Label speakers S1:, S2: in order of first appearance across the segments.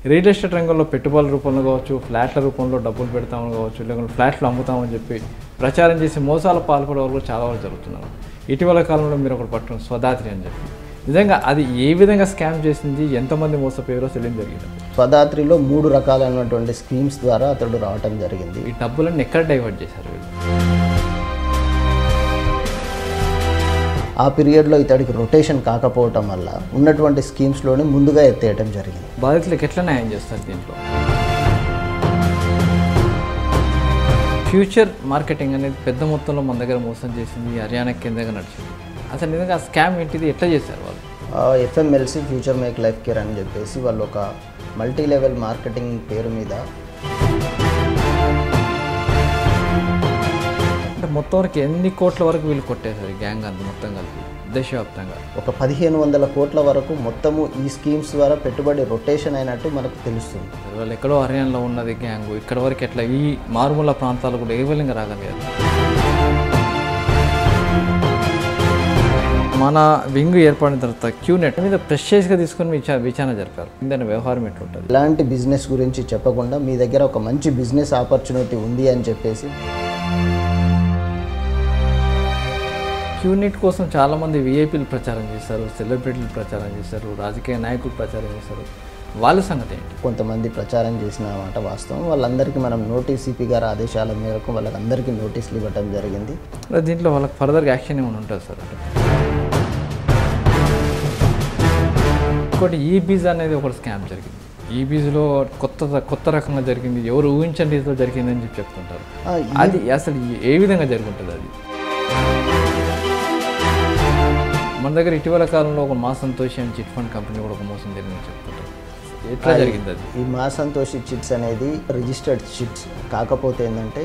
S1: Real estate రంగంలో పెట్టుబడుల రూపంలో కావచ్చు ఫ్లాట్ల రూపంలో డబ్బులు పెడతామని కావచ్చు లేకుంటే ఫ్లాట్లు అమ్ముతామని చెప్పి ప్రచారం చేసి మోసాల పాల్పడే వాళ్ళు కూడా చాలా వరకు జరుగుతున్నారు ఇటీవల కాలంలో మీరు ఒకటి పట్టుకున్న స్వదాత్రి అని చెప్పి నిజంగా అది ఏ విధంగా స్కామ్ చేసింది ఎంతమంది మోసపోయారో తెలియని జరిగింది
S2: స్వదాత్రిలో మూడు రకాలైనటువంటి స్కీమ్స్ ద్వారా అతడు రావటం జరిగింది
S1: ఈ డబ్బులన్నీ ఎక్కడ డైవర్ట్ చేశారు వీళ్ళు
S2: ఆ పీరియడ్లో ఇతడికి రొటేషన్ కాకపోవటం వల్ల ఉన్నటువంటి స్కీమ్స్లోనే ముందుగా ఎత్తేయటం జరిగింది
S1: బాధితులకు ఎట్లా న్యాయం చేస్తారు దీంట్లో ఫ్యూచర్ మార్కెటింగ్ అనేది పెద్ద మొత్తంలో మన దగ్గర మోసం చేసింది హర్యానా కేంద్రంగా నడిచింది అసలు నిజంగా ఆ స్కామ్ ఏంటిది ఎట్లా చేశారు వాళ్ళు
S2: FMLC future make life care అని చెప్పేసి వాళ్ళు ఒక మల్టీ లెవెల్ మార్కెటింగ్ పేరు మీద
S1: అంటే మొత్తం వరకు ఎన్ని కోట్ల వరకు వీళ్ళు కొట్టేశారు ఈ గ్యాంగ్ అంతా మొత్తం కలిపి దేశవ్యాప్తంగా
S2: ఒక పదిహేను వందల కోట్ల వరకు మొత్తము ఈ స్కీమ్స్ ద్వారా పెట్టుబడి రొటేషన్ అయినట్టు మనకు తెలుస్తుంది
S1: అసలు వాళ్ళు ఎక్కడో హర్యానాలో ఉన్నది గ్యాంగ్ ఇక్కడ వరకు ఎట్లా ఈ మారుమూల ప్రాంతాలు కూడా ఏ విధంగా రాగలిగారు మన వింగ్ ఏర్పడిన తర్వాత క్యూనెట్ మీద ప్రెషియస్గా తీసుకొని విచార విచారణ జరిపారు దాని వ్యవహారం ఎట్లుంటుంది
S2: ఎలాంటి బిజినెస్ గురించి చెప్పకుండా మీ దగ్గర ఒక మంచి బిజినెస్ ఆపర్చునిటీ ఉంది అని చెప్పేసి
S1: క్యూనిట్ కోసం చాలామంది విఐపీలు ప్రచారం చేశారు సెలబ్రిటీలు ప్రచారం చేశారు రాజకీయ నాయకులు ప్రచారం చేశారు వాళ్ళ సంగతి ఏంటి
S2: కొంతమంది ప్రచారం చేసిన మాట వాస్తవం వాళ్ళందరికీ మనం నోటీస్ సిపి గారి ఆదేశాల మేరకు వాళ్ళందరికీ నోటీసులు ఇవ్వడం జరిగింది
S1: మరి దీంట్లో వాళ్ళకి ఫర్దర్గా యాక్షన్ ఏమైనా ఉంటుంది సార్ అంటే ఇంకోటి ఈ బీజ్ అనేది ఒకటి స్కామ్ జరిగింది ఈ బీజ్లో కొత్త కొత్త రకంగా జరిగింది ఎవరు ఊహించని రీతిలో జరిగిందని చెప్పి చెప్తుంటారు
S2: ఆ,
S1: అది అసలు ఏ విధంగా జరుగుంటుంది అది మన దగ్గర ఇటీవల కాలంలో ఒక మా సంతోషి అని చిట్ ఫండ్ కంపెనీ కూడా ఒక మోసం జరిగిందని చెప్తుంటారు ఎట్లా జరిగింది అది
S2: ఈ మా సంతోషి చిట్స్ అనేది రిజిస్టర్డ్ చిట్స్ కాకపోతే ఏంటంటే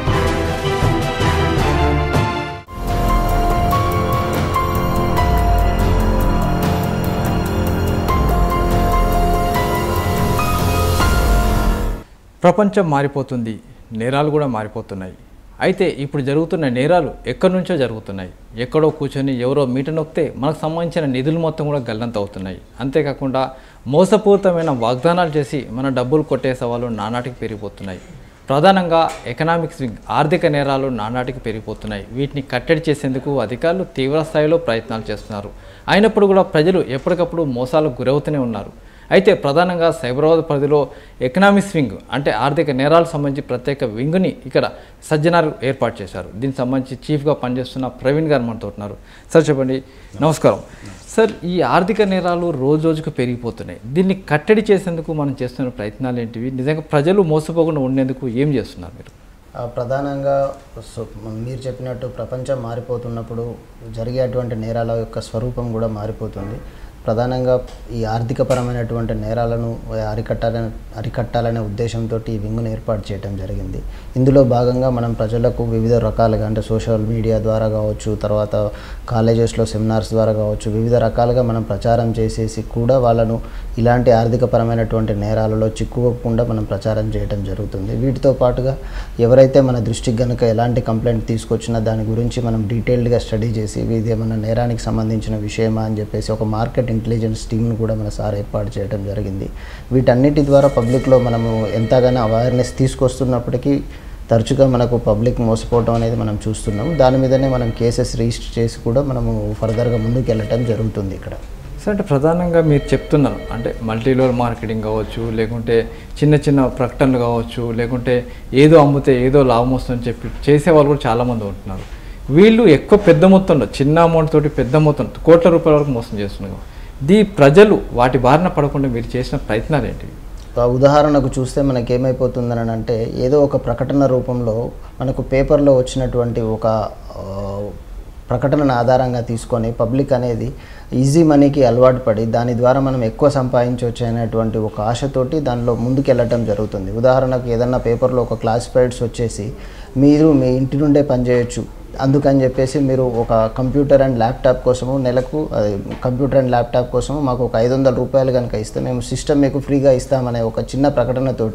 S1: ప్రపంచం మారిపోతుంది నేరాలు కూడా మారిపోతున్నాయి అయితే ఇప్పుడు జరుగుతున్న నేరాలు ఎక్కడి నుంచో జరుగుతున్నాయి ఎక్కడో కూర్చొని ఎవరో మీట నొక్కితే మనకు సంబంధించిన నిధులు మొత్తం కూడా గల్లంత అవుతున్నాయి అంతేకాకుండా మోసపూరితమైన వాగ్దానాలు చేసి మన డబ్బులు కొట్టే సవాలు నానాటికి పెరిగిపోతున్నాయి ప్రధానంగా ఎకనామిక్ స్వింగ్ ఆర్థిక నేరాలు నానాటికి పెరిగిపోతున్నాయి వీటిని కట్టడి చేసేందుకు అధికారులు తీవ్ర స్థాయిలో ప్రయత్నాలు చేస్తున్నారు అయినప్పుడు కూడా ప్రజలు ఎప్పటికప్పుడు మోసాలకు గురవుతూనే ఉన్నారు అయితే ప్రధానంగా సైబరాబాద్ పరిధిలో ఎకనామిక్ స్వింగ్ అంటే ఆర్థిక నేరాలకు సంబంధించి ప్రత్యేక వింగ్ని ఇక్కడ సజ్జనార్ ఏర్పాటు చేశారు దీనికి సంబంధించి చీఫ్గా పనిచేస్తున్న ప్రవీణ్ గారు మనతో ఉన్నారు సార్ చెప్పండి నమస్కారం సార్ ఈ ఆర్థిక నేరాలు రోజు రోజుకు పెరిగిపోతున్నాయి దీన్ని కట్టడి చేసేందుకు మనం చేస్తున్న ప్రయత్నాలు ఏంటివి నిజంగా ప్రజలు మోసపోకుండా ఉండేందుకు ఏం చేస్తున్నారు మీరు
S2: ఆ, ప్రధానంగా సో- మీరు చెప్పినట్టు ప్రపంచం మారిపోతున్నప్పుడు జరిగేటువంటి నేరాల యొక్క స్వరూపం కూడా మారిపోతుంది ప్రధానంగా ఈ ఆర్థికపరమైనటువంటి నేరాలను అరికట్టాలని అరికట్టాలనే ఉద్దేశంతో ఈ వింగును ఏర్పాటు చేయడం జరిగింది ఇందులో భాగంగా మనం ప్రజలకు వివిధ రకాలుగా అంటే సోషల్ మీడియా ద్వారా కావచ్చు తర్వాత కాలేజెస్లో సెమినార్స్ ద్వారా కావచ్చు వివిధ రకాలుగా మనం ప్రచారం చేసేసి కూడా వాళ్ళను ఇలాంటి ఆర్థికపరమైనటువంటి నేరాలలో చిక్కుకోకుండా మనం ప్రచారం చేయడం జరుగుతుంది వీటితో పాటుగా ఎవరైతే మన దృష్టికి గనుక ఎలాంటి కంప్లైంట్ తీసుకొచ్చినా దాని గురించి మనం డీటెయిల్డ్గా స్టడీ చేసి ఇది ఏమన్నా నేరానికి సంబంధించిన విషయమా అని చెప్పేసి ఒక మార్కెట్ ఇంటెలిజెన్స్ టీమ్ను కూడా మన సార్ ఏర్పాటు చేయడం జరిగింది వీటన్నిటి ద్వారా పబ్లిక్లో మనము ఎంతగానో అవేర్నెస్ తీసుకొస్తున్నప్పటికీ తరచుగా మనకు పబ్లిక్ మోసపోవడం అనేది మనం చూస్తున్నాం దాని మీదనే మనం కేసెస్ రిజిస్టర్ చేసి కూడా మనము ఫర్దర్గా ముందుకు వెళ్ళటం జరుగుతుంది ఇక్కడ
S1: సార్ అంటే ప్రధానంగా మీరు చెప్తున్నారు అంటే మల్టీ లెవెల్ మార్కెటింగ్ కావచ్చు లేకుంటే చిన్న చిన్న ప్రకటనలు కావచ్చు లేకుంటే ఏదో అమ్మితే ఏదో లాభం వస్తుందని చెప్పి చేసే వాళ్ళు కూడా చాలామంది ఉంటున్నారు వీళ్ళు ఎక్కువ పెద్ద మొత్తంలో చిన్న అమౌంట్ తోటి పెద్ద మొత్తం కోట్ల రూపాయల వరకు మోసం చేస్తున్నారు దీ ప్రజలు వాటి బారిన పడకుండా మీరు చేసిన ప్రయత్నాలు ఏంటివి
S2: ఒక ఉదాహరణకు చూస్తే మనకి ఏమైపోతుందని అంటే ఏదో ఒక ప్రకటన రూపంలో మనకు పేపర్లో వచ్చినటువంటి ఒక ఆ, ప్రకటనను ఆధారంగా తీసుకొని పబ్లిక్ అనేది ఈజీ మనీకి అలవాటు పడి దాని ద్వారా మనం ఎక్కువ సంపాదించవచ్చు అనేటువంటి ఒక ఆశతోటి దానిలో ముందుకెళ్ళటం జరుగుతుంది ఉదాహరణకు ఏదన్నా పేపర్లో ఒక క్లాసిఫైడ్స్ వచ్చేసి మీరు మీ ఇంటి నుండే పనిచేయొచ్చు అందుకని చెప్పేసి మీరు ఒక కంప్యూటర్ అండ్ ల్యాప్టాప్ కోసము నెలకు అది కంప్యూటర్ అండ్ ల్యాప్టాప్ కోసము మాకు ఒక ఐదు వందల రూపాయలు కనుక ఇస్తే మేము సిస్టమ్ మీకు ఫ్రీగా ఇస్తామనే ఒక చిన్న ప్రకటనతోటి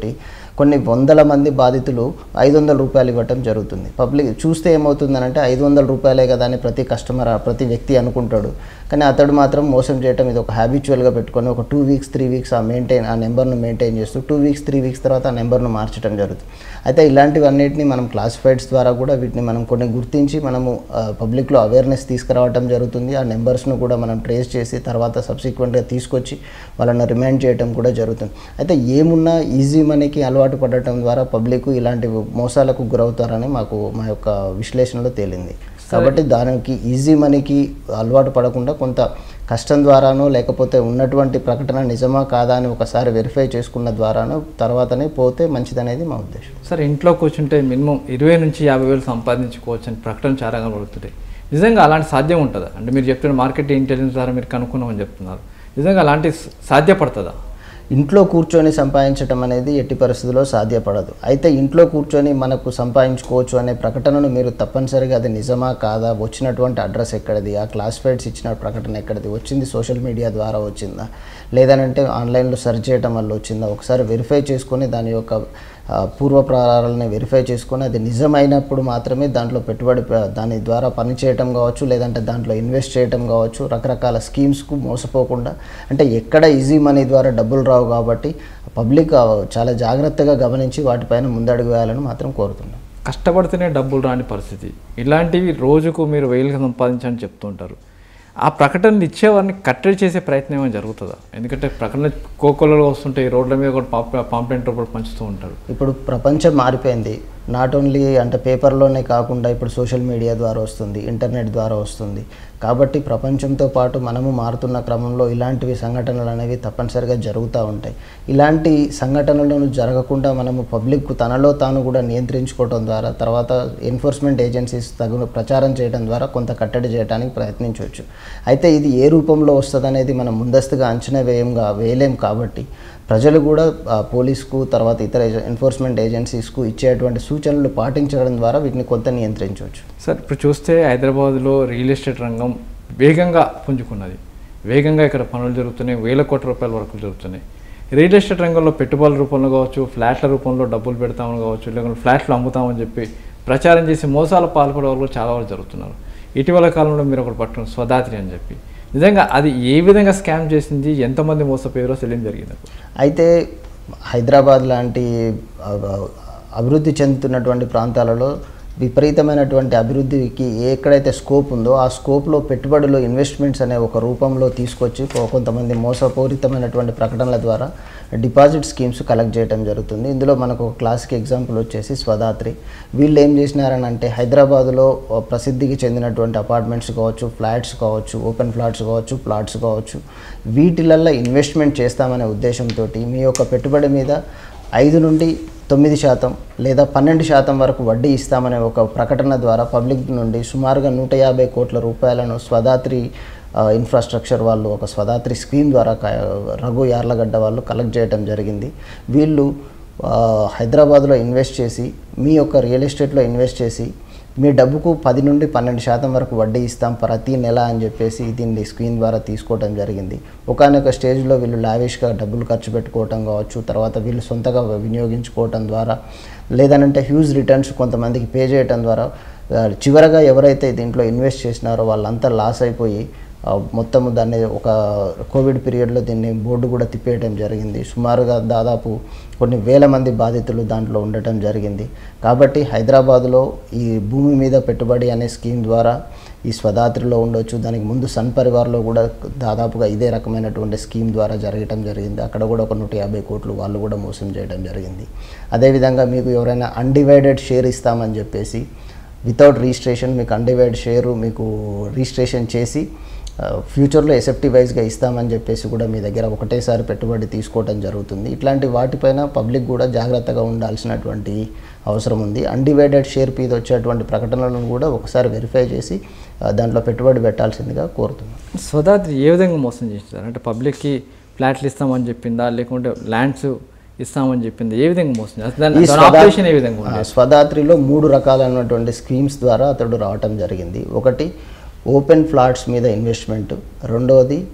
S2: కొన్ని వందల మంది బాధితులు ఐదు వందల రూపాయలు ఇవ్వటం జరుగుతుంది పబ్లిక్ చూస్తే ఏమవుతుందనంటే ఐదు వందల రూపాయలే కదా అని ప్రతి కస్టమర్ ప్రతి వ్యక్తి అనుకుంటాడు కానీ అతడు మాత్రం మోసం చేయటం ఇది ఒక హ్యాబిచువల్గా పెట్టుకొని ఒక టూ వీక్స్ త్రీ వీక్స్ ఆ మెయింటైన్ ఆ నెంబర్ను మెయింటైన్ చేస్తూ టూ వీక్స్ త్రీ వీక్స్ తర్వాత ఆ నెంబర్ను మార్చడం జరుగుతుంది అయితే ఇలాంటివన్నిటిని మనం క్లాసిఫైడ్స్ ద్వారా కూడా వీటిని మనం కొన్ని గుర్తించి మనము పబ్లిక్లో అవేర్నెస్ తీసుకురావటం జరుగుతుంది ఆ నెంబర్స్ను కూడా మనం ట్రేస్ చేసి తర్వాత సబ్సిక్వెంట్గా తీసుకొచ్చి వాళ్ళని రిమైండ్ చేయడం కూడా జరుగుతుంది అయితే ఏమున్నా ఈజీ మనీకి అలవాటు పడటం ద్వారా పబ్లిక్ ఇలాంటి మోసాలకు గురవుతారని మాకు మా యొక్క విశ్లేషణలో తేలింది కాబట్టి దానికి ఈజీ మనీకి అలవాటు పడకుండా కొంత కష్టం ద్వారానో లేకపోతే ఉన్నటువంటి ప్రకటన నిజమా కాదా అని ఒకసారి వెరిఫై చేసుకున్న ద్వారానో తర్వాతనే పోతే మంచిదనేది మా ఉద్దేశం
S1: సార్ ఇంట్లో కూర్చుంటే మినిమం ఇరవై నుంచి యాభై వేలు సంపాదించుకోవచ్చు అని ప్రకటన చాలా కనబడుతుంటాయి నిజంగా అలాంటి సాధ్యం ఉంటుందా అంటే మీరు చెప్తున్న మార్కెట్ ఇంటెలిజెన్స్ ద్వారా మీరు కనుక్కున్నామని చెప్తున్నారు నిజంగా అలాంటి సాధ్యపడుతుందా
S2: ఇంట్లో కూర్చొని సంపాదించడం అనేది ఎట్టి పరిస్థితుల్లో సాధ్యపడదు అయితే ఇంట్లో కూర్చొని మనకు సంపాదించుకోవచ్చు అనే ప్రకటనను మీరు తప్పనిసరిగా అది నిజమా కాదా వచ్చినటువంటి అడ్రస్ ఎక్కడిది ఆ క్లాసిఫైడ్స్ ఇచ్చిన ప్రకటన ఎక్కడిది వచ్చింది సోషల్ మీడియా ద్వారా వచ్చిందా లేదనంటే ఆన్లైన్లో సెర్చ్ చేయడం వల్ల వచ్చిందా ఒకసారి వెరిఫై చేసుకొని దాని యొక్క ఆ, పూర్వ ప్రారాలని వెరిఫై చేసుకొని అది నిజమైనప్పుడు మాత్రమే దాంట్లో పెట్టుబడి పె- దాని ద్వారా పని చేయటం కావచ్చు లేదంటే దాంట్లో ఇన్వెస్ట్ చేయటం కావచ్చు రకరకాల స్కీమ్స్కు మోసపోకుండా అంటే ఎక్కడ ఈజీ మనీ ద్వారా డబ్బులు రావు కాబట్టి పబ్లిక్ ఆ, చాలా జాగ్రత్తగా గమనించి వాటిపైన ముందడుగు వేయాలని మాత్రం కోరుతున్నాం
S1: కష్టపడితేనే డబ్బులు రాని పరిస్థితి ఇలాంటివి రోజుకు మీరు వేలుగా సంపాదించని చెప్తుంటారు ఆ ప్రకటనలు ఇచ్చేవారిని కట్టడి చేసే ప్రయత్నం ఏమైనా జరుగుతుందా ఎందుకంటే ప్రకటన కోకొలలో వస్తుంటాయి రోడ్ల మీద కూడా పాంప్ పాంప్లెంట్ రూపంలో పంచుతూ ఉంటారు
S2: ఇప్పుడు ప్రపంచం మారిపోయింది నాట్ ఓన్లీ అంటే పేపర్లోనే కాకుండా ఇప్పుడు సోషల్ మీడియా ద్వారా వస్తుంది ఇంటర్నెట్ ద్వారా వస్తుంది కాబట్టి ప్రపంచంతో పాటు మనము మారుతున్న క్రమంలో ఇలాంటివి సంఘటనలు అనేవి తప్పనిసరిగా జరుగుతూ ఉంటాయి ఇలాంటి సంఘటనలను జరగకుండా మనము పబ్లిక్ తనలో తాను కూడా నియంత్రించుకోవడం ద్వారా తర్వాత ఎన్ఫోర్స్మెంట్ ఏజెన్సీస్ తగు ప్రచారం చేయడం ద్వారా కొంత కట్టడి చేయడానికి ప్రయత్నించవచ్చు అయితే ఇది ఏ రూపంలో వస్తుందనేది మనం ముందస్తుగా అంచనా వేయంగా వేయలేం కాబట్టి ప్రజలు కూడా ఆ, పోలీస్కు తర్వాత ఇతర ఎన్ఫోర్స్మెంట్ ఏజెన్సీస్కు ఇచ్చేటువంటి సూచనలు పాటించడం ద్వారా వీటిని కొంత నియంత్రించవచ్చు
S1: సార్ ఇప్పుడు చూస్తే హైదరాబాద్లో రియల్ ఎస్టేట్ రంగం వేగంగా పుంజుకున్నది వేగంగా ఇక్కడ పనులు జరుగుతున్నాయి వేల కోట్ల రూపాయల వరకు జరుగుతున్నాయి రియల్ ఎస్టేట్ రంగంలో పెట్టుబడుల రూపంలో కావచ్చు ఫ్లాట్ల రూపంలో డబ్బులు పెడతామని కావచ్చు లేకుంటే ఫ్లాట్లు అమ్ముతామని చెప్పి ప్రచారం చేసి మోసాల పాల్పడే వాళ్ళు కూడా చాలా వరకు జరుగుతున్నారు ఇటీవల కాలంలో మీరు ఒకటి పట్టుకున్న స్వదాత్రి అని చెప్పి నిజంగా అది ఏ విధంగా స్కామ్ చేసింది ఎంతమంది మోసపోయారో తెలియని జరిగింది
S2: అయితే హైదరాబాద్ లాంటి ఆ, అభివృద్ధి చెందుతున్నటువంటి ప్రాంతాలలో విపరీతమైనటువంటి అభివృద్ధికి ఎక్కడైతే స్కోప్ ఉందో ఆ స్కోప్లో పెట్టుబడులు ఇన్వెస్ట్మెంట్స్ అనే ఒక రూపంలో తీసుకొచ్చి కొ- కొంతమంది మోసపూరితమైనటువంటి ప్రకటనల ద్వారా డిపాజిట్ స్కీమ్స్ కలెక్ట్ చేయడం జరుగుతుంది ఇందులో మనకు ఒక క్లాసిక్ ఎగ్జాంపుల్ వచ్చేసి స్వదాత్రి వీళ్ళు ఏం చేసినారని అంటే హైదరాబాదులో ఆ, ప్రసిద్ధికి చెందినటువంటి అపార్ట్మెంట్స్ కావచ్చు ఫ్లాట్స్ కావచ్చు ఓపెన్ ఫ్లాట్స్ కావచ్చు ప్లాట్స్ కావచ్చు వీటిలల్లో ఇన్వెస్ట్మెంట్ చేస్తామనే ఉద్దేశంతో మీ యొక్క పెట్టుబడి మీద ఐదు నుండి తొమ్మిది శాతం లేదా పన్నెండు శాతం వరకు వడ్డీ ఇస్తామనే ఒక ప్రకటన ద్వారా పబ్లిక్ నుండి సుమారుగా నూట యాభై కోట్ల రూపాయలను స్వదాత్రి ఆ, ఇన్ఫ్రాస్ట్రక్చర్ వాళ్ళు ఒక స్వదాత్రి స్కీమ్ ద్వారా క- రఘు యార్లగడ్డ వాళ్ళు కలెక్ట్ చేయడం జరిగింది వీళ్ళు ఆ, హైదరాబాద్లో ఇన్వెస్ట్ చేసి మీ యొక్క రియల్ ఎస్టేట్లో ఇన్వెస్ట్ చేసి మీ డబ్బుకు పది నుండి పన్నెండు శాతం వరకు వడ్డీ ఇస్తాం ప్రతి నెల అని చెప్పేసి దీన్ని స్కీమ్ ద్వారా తీసుకోవడం జరిగింది ఒకనొక స్టేజ్లో వీళ్ళు లావిష్గా డబ్బులు ఖర్చు పెట్టుకోవటం కావచ్చు తర్వాత వీళ్ళు సొంతగా వినియోగించుకోవటం ద్వారా లేదనంటే హ్యూజ్ రిటర్న్స్ కొంతమందికి పే చేయటం ద్వారా ఆ, చివరగా ఎవరైతే దీంట్లో ఇన్వెస్ట్ చేసినారో వాళ్ళంతా లాస్ అయిపోయి ఆ, మొత్తము దాన్ని ఒక కోవిడ్ పీరియడ్లో దీన్ని బోర్డు కూడా తిప్పేయడం జరిగింది సుమారుగా దాదాపు కొన్ని వేల మంది బాధితులు దాంట్లో ఉండటం జరిగింది కాబట్టి హైదరాబాదులో ఈ భూమి మీద పెట్టుబడి అనే స్కీమ్ ద్వారా ఈ స్వదాత్రిలో ఉండొచ్చు దానికి ముందు సన్ పరివార్లో కూడా దాదాపుగా ఇదే రకమైనటువంటి స్కీమ్ ద్వారా జరగటం జరిగింది అక్కడ కూడా ఒక నూట యాభై కోట్లు వాళ్ళు కూడా మోసం చేయడం జరిగింది అదేవిధంగా మీకు ఎవరైనా అన్డివైడెడ్ షేర్ ఇస్తామని చెప్పేసి వితౌట్ రిజిస్ట్రేషన్ మీకు అన్డివైడ్ షేరు మీకు రిజిస్ట్రేషన్ చేసి ఆ, ఫ్యూచర్లో ఎసెప్టీ వైజ్గా ఇస్తామని చెప్పేసి కూడా మీ దగ్గర ఒకటేసారి పెట్టుబడి తీసుకోవడం జరుగుతుంది ఇట్లాంటి వాటిపైన పబ్లిక్ కూడా జాగ్రత్తగా ఉండాల్సినటువంటి అవసరం ఉంది అన్డివైడెడ్ షేర్ మీద వచ్చేటువంటి ప్రకటనలను కూడా ఒకసారి వెరిఫై చేసి ఆ, దాంట్లో పెట్టుబడి పెట్టాల్సిందిగా కోరుతున్నాను
S1: స్వదాత్రి ఏ విధంగా మోసం చేస్తారు అంటే పబ్లిక్కి ఫ్లాట్లు ఇస్తామని చెప్పిందా లేకుంటే ల్యాండ్స్ ఇస్తామని చెప్పింది ఏ విధంగా మోసం చేస్తారు దాని
S2: ఈ
S1: దాని
S2: స్వదా-
S1: ఆపరేషన్ ఏ విధంగా ఉంది
S2: ఆ, స్వదాత్రిలో మూడు రకాలైనటువంటి స్కీమ్స్ ద్వారా అతడు రావటం జరిగింది ఒకటి ఓపెన్ ఫ్లాట్స్ మీద ఇన్వెస్ట్మెంట్ రెండవది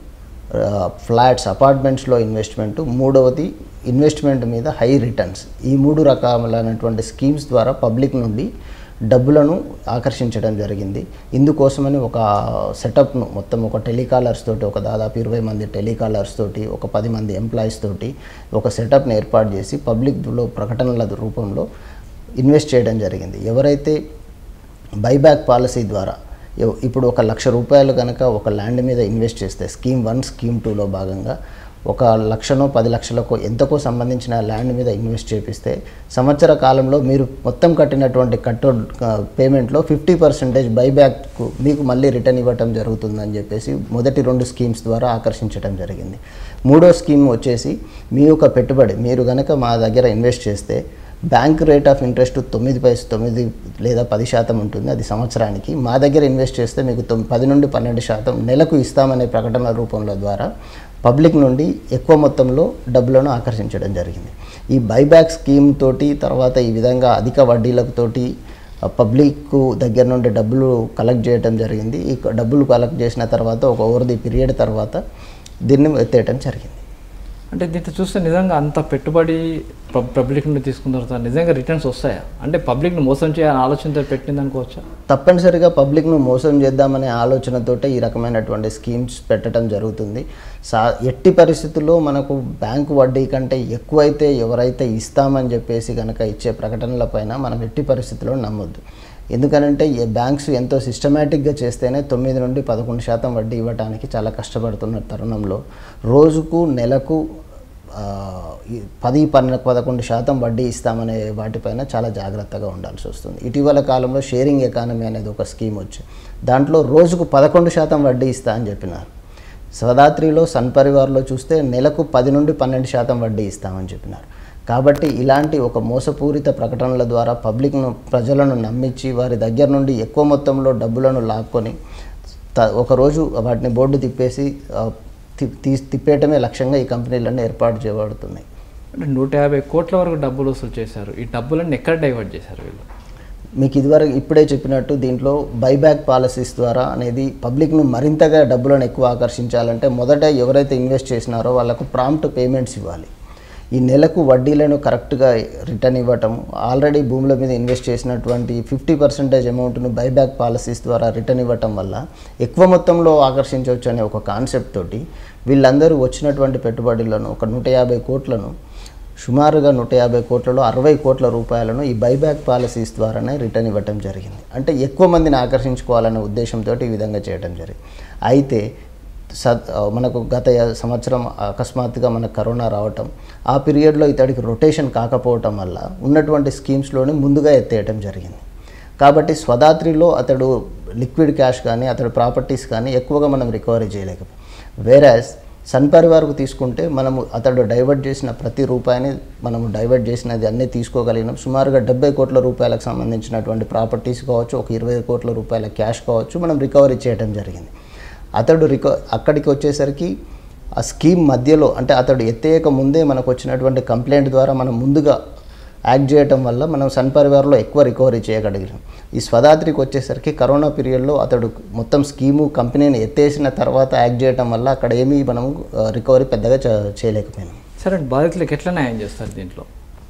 S2: ఫ్లాట్స్ అపార్ట్మెంట్స్లో ఇన్వెస్ట్మెంట్ మూడవది ఇన్వెస్ట్మెంట్ మీద హై రిటర్న్స్ ఈ మూడు రకాలైనటువంటి స్కీమ్స్ ద్వారా పబ్లిక్ నుండి డబ్బులను ఆకర్షించడం జరిగింది ఇందుకోసమని ఒక సెటప్ను మొత్తం ఒక టెలికాలర్స్ తోటి ఒక దాదాపు ఇరవై మంది టెలికాలర్స్ తోటి ఒక పది మంది ఎంప్లాయీస్ తోటి ఒక సెటప్ని ఏర్పాటు చేసి పబ్లిక్లో ప్రకటనల రూపంలో ఇన్వెస్ట్ చేయడం జరిగింది ఎవరైతే బైబ్యాక్ పాలసీ ద్వారా ఎవ- ఇప్పుడు ఒక లక్ష రూపాయలు కనుక ఒక ల్యాండ్ మీద ఇన్వెస్ట్ చేస్తే స్కీమ్ వన్ స్కీమ్ టూలో భాగంగా ఒక లక్షనో పది లక్షలకో ఎంతకో సంబంధించిన ల్యాండ్ మీద ఇన్వెస్ట్ చేపిస్తే సంవత్సర కాలంలో మీరు మొత్తం కట్టినటువంటి కట్టో పేమెంట్లో ఫిఫ్టీ పర్సెంటేజ్ బైబ్యాక్ మీకు మళ్ళీ రిటర్న్ ఇవ్వటం జరుగుతుందని చెప్పేసి మొదటి రెండు స్కీమ్స్ ద్వారా ఆకర్షించడం జరిగింది మూడో స్కీమ్ వచ్చేసి మీ యొక్క పెట్టుబడి మీరు కనుక మా దగ్గర ఇన్వెస్ట్ చేస్తే బ్యాంక్ రేట్ ఆఫ్ ఇంట్రెస్ట్ తొమ్మిది పైస తొమ్మిది లేదా పది శాతం ఉంటుంది అది సంవత్సరానికి మా దగ్గర ఇన్వెస్ట్ చేస్తే మీకు తొమ్ పది నుండి పన్నెండు శాతం నెలకు ఇస్తామనే ప్రకటన రూపంలో ద్వారా పబ్లిక్ నుండి ఎక్కువ మొత్తంలో డబ్బులను ఆకర్షించడం జరిగింది ఈ బైబ్యాక్ స్కీమ్ తోటి తర్వాత ఈ విధంగా అధిక వడ్డీలకు తోటి పబ్లిక్ దగ్గర నుండి డబ్బులు కలెక్ట్ చేయడం జరిగింది ఈ డబ్బులు కలెక్ట్ చేసిన తర్వాత ఒక ఓవర్ ది పీరియడ్ తర్వాత దీన్ని ఎత్తేయటం జరిగింది
S1: అంటే దీంట్లో చూస్తే నిజంగా అంత పెట్టుబడి పబ్- పబ్లిక్ నుండి తీసుకున్న తర్వాత నిజంగా రిటర్న్స్ వస్తాయా అంటే పబ్లిక్ని మోసం చేయాలని ఆలోచనతో పెట్టింది అనుకోవచ్చా
S2: తప్పనిసరిగా పబ్లిక్ను మోసం చేద్దామనే ఆలోచనతోటే ఈ రకమైనటువంటి స్కీమ్స్ పెట్టడం జరుగుతుంది సా ఎట్టి పరిస్థితుల్లో మనకు బ్యాంకు వడ్డీ కంటే ఎక్కువైతే ఎవరైతే ఇస్తామని చెప్పేసి కనుక ఇచ్చే ప్రకటనలపైన మనం ఎట్టి పరిస్థితుల్లో నమ్మొద్దు ఎందుకనంటే ఈ బ్యాంక్స్ ఎంతో సిస్టమేటిక్గా చేస్తేనే తొమ్మిది నుండి పదకొండు శాతం వడ్డీ ఇవ్వడానికి చాలా కష్టపడుతున్న తరుణంలో రోజుకు నెలకు ఆ, ఈ పది పన్నెండు పదకొండు శాతం వడ్డీ ఇస్తామనే వాటిపైన చాలా జాగ్రత్తగా ఉండాల్సి వస్తుంది ఇటీవల కాలంలో షేరింగ్ ఎకానమీ అనేది ఒక స్కీమ్ వచ్చి దాంట్లో రోజుకు పదకొండు శాతం వడ్డీ ఇస్తా అని చెప్పినారు స్వదాత్రిలో సన్ పరివార్లో చూస్తే నెలకు పది నుండి పన్నెండు శాతం వడ్డీ ఇస్తామని చెప్పినారు కాబట్టి ఇలాంటి ఒక మోసపూరిత ప్రకటనల ద్వారా పబ్లిక్ను ప్రజలను నమ్మించి వారి దగ్గర నుండి ఎక్కువ మొత్తంలో డబ్బులను లాక్కొని త- ఒకరోజు వాటిని బోర్డు తిప్పేసి ఆ, తి- తీ- తిప్పేయటమే లక్ష్యంగా ఈ కంపెనీలన్నీ ఏర్పాటు చేయబడుతున్నాయి
S1: అంటే నూట యాభై కోట్ల వరకు డబ్బులు వసూలు చేశారు ఈ డబ్బులన్నీ ఎక్కడ డైవర్ట్ చేశారు వీళ్ళు
S2: మీకు ఇదివరకు ఇప్పుడే చెప్పినట్టు దీంట్లో బైబ్యాక్ పాలసీస్ ద్వారా అనేది పబ్లిక్ను మరింతగా డబ్బులను ఎక్కువ ఆకర్షించాలంటే మొదట ఎవరైతే ఇన్వెస్ట్ చేసినారో వాళ్ళకు ప్రాంప్ట్ పేమెంట్స్ ఇవ్వాలి ఈ నెలకు వడ్డీలను కరెక్ట్గా రిటర్న్ ఇవ్వటం ఆల్రెడీ భూముల మీద ఇన్వెస్ట్ చేసినటువంటి ఫిఫ్టీ పర్సెంటేజ్ అమౌంట్ను బైబ్యాక్ పాలసీస్ ద్వారా రిటర్న్ ఇవ్వటం వల్ల ఎక్కువ మొత్తంలో ఆకర్షించవచ్చు అనే ఒక కాన్సెప్ట్ తోటి వీళ్ళందరూ వచ్చినటువంటి పెట్టుబడులను ఒక నూట యాభై కోట్లను సుమారుగా నూట యాభై కోట్లలో అరవై కోట్ల రూపాయలను ఈ బైబ్యాక్ పాలసీస్ ద్వారానే రిటర్న్ ఇవ్వటం జరిగింది అంటే ఎక్కువ మందిని ఆకర్షించుకోవాలనే ఉద్దేశంతో ఈ విధంగా చేయడం జరిగింది అయితే స మనకు గత య- సంవత్సరం అకస్మాత్తుగా మనకు కరోనా రావటం ఆ పీరియడ్లో ఇతడికి రొటేషన్ కాకపోవటం వల్ల ఉన్నటువంటి స్కీమ్స్లోనే ముందుగా ఎత్తేయటం జరిగింది కాబట్టి స్వదాత్రిలో అతడు లిక్విడ్ క్యాష్ కానీ అతడు ప్రాపర్టీస్ కానీ ఎక్కువగా మనం రికవరీ చేయలేకపోయాం వేరాజ్ సన్ పరివార్కు తీసుకుంటే మనము అతడు డైవర్ట్ చేసిన ప్రతి రూపాయిని మనము డైవర్ట్ చేసినది అన్నీ తీసుకోగలిగినాం సుమారుగా డెబ్బై కోట్ల రూపాయలకు సంబంధించినటువంటి ప్రాపర్టీస్ కావచ్చు ఒక ఇరవై కోట్ల రూపాయల క్యాష్ కావచ్చు మనం రికవరీ చేయడం జరిగింది అతడు రిక అక్కడికి వచ్చేసరికి ఆ స్కీమ్ మధ్యలో అంటే అతడు ఎత్తేయక ముందే మనకు వచ్చినటువంటి కంప్లైంట్ ద్వారా మనం ముందుగా యాక్ట్ చేయటం వల్ల మనం సన్ పరివార్లో ఎక్కువ రికవరీ చేయగలిగాం ఈ స్వదాత్రికి వచ్చేసరికి కరోనా పీరియడ్లో అతడు మొత్తం స్కీము కంపెనీని ఎత్తేసిన తర్వాత యాక్ట్ చేయటం వల్ల అక్కడ ఏమీ మనం రికవరీ పెద్దగా చ- చేయలేకపోయినాం
S1: సరే బాధితులకు ఎట్లా న్యాయం చేస్తారు దీంట్లో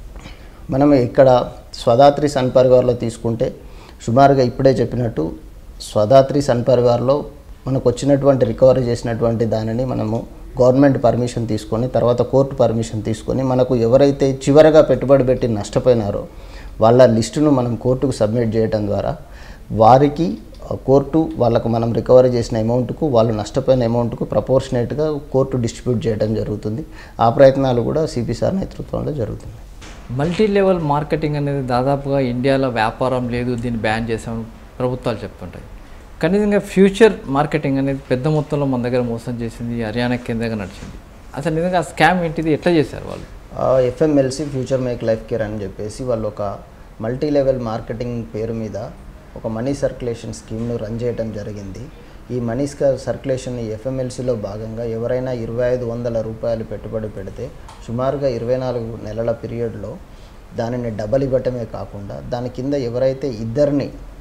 S2: మనం ఇక్కడ స్వదాత్రి సన్ పరివార్లో తీసుకుంటే సుమారుగా ఇప్పుడే చెప్పినట్టు స్వదాత్రి సన్ పరివార్లో మనకు వచ్చినటువంటి రికవరీ చేసినటువంటి దానిని మనము గవర్నమెంట్ పర్మిషన్ తీసుకొని తర్వాత కోర్టు పర్మిషన్ తీసుకొని మనకు ఎవరైతే చివరగా పెట్టుబడి పెట్టి నష్టపోయినారో వాళ్ళ లిస్టును మనం కోర్టుకు సబ్మిట్ చేయడం ద్వారా వారికి ఆ, కోర్టు వాళ్ళకు మనం రికవరీ చేసిన అమౌంట్కు వాళ్ళు నష్టపోయిన అమౌంట్కు ప్రపోర్షనేట్గా కోర్టు డిస్ట్రిబ్యూట్ చేయడం జరుగుతుంది ఆ ప్రయత్నాలు కూడా సిపి సార్ నేతృత్వంలో జరుగుతున్నాయి
S1: మల్టీ లెవెల్ మార్కెటింగ్ అనేది దాదాపుగా ఇండియాలో వ్యాపారం లేదు దీన్ని బ్యాన్ చేసామని ప్రభుత్వాలు చెప్తుంటాయి కానీ నిజంగా ఫ్యూచర్ మార్కెటింగ్ అనేది పెద్ద మొత్తంలో మన దగ్గర మోసం చేసింది హర్యానా కేంద్రంగా నడిచింది అసలు నిజంగా ఆ స్కామ్ ఏంటిది ఎట్లా చేశారు వాళ్ళు
S2: FMLC future make life care అని చెప్పేసి వాళ్ళు ఒక మల్టీ లెవెల్ మార్కెటింగ్ పేరు మీద ఒక మనీ సర్క్యులేషన్ స్కీమ్ను రన్ చేయడం జరిగింది ఈ మనీ సర్క్యులేషన్ ఈ ఎఫ్ఎంఎల్సిలో భాగంగా ఎవరైనా ఇరవై ఐదు వందల రూపాయలు పెట్టుబడి పెడితే సుమారుగా ఇరవై నాలుగు నెలల పీరియడ్లో దానిని డబల్ ఇవ్వటమే కాకుండా దాని కింద ఎవరైతే ఇద్దరిని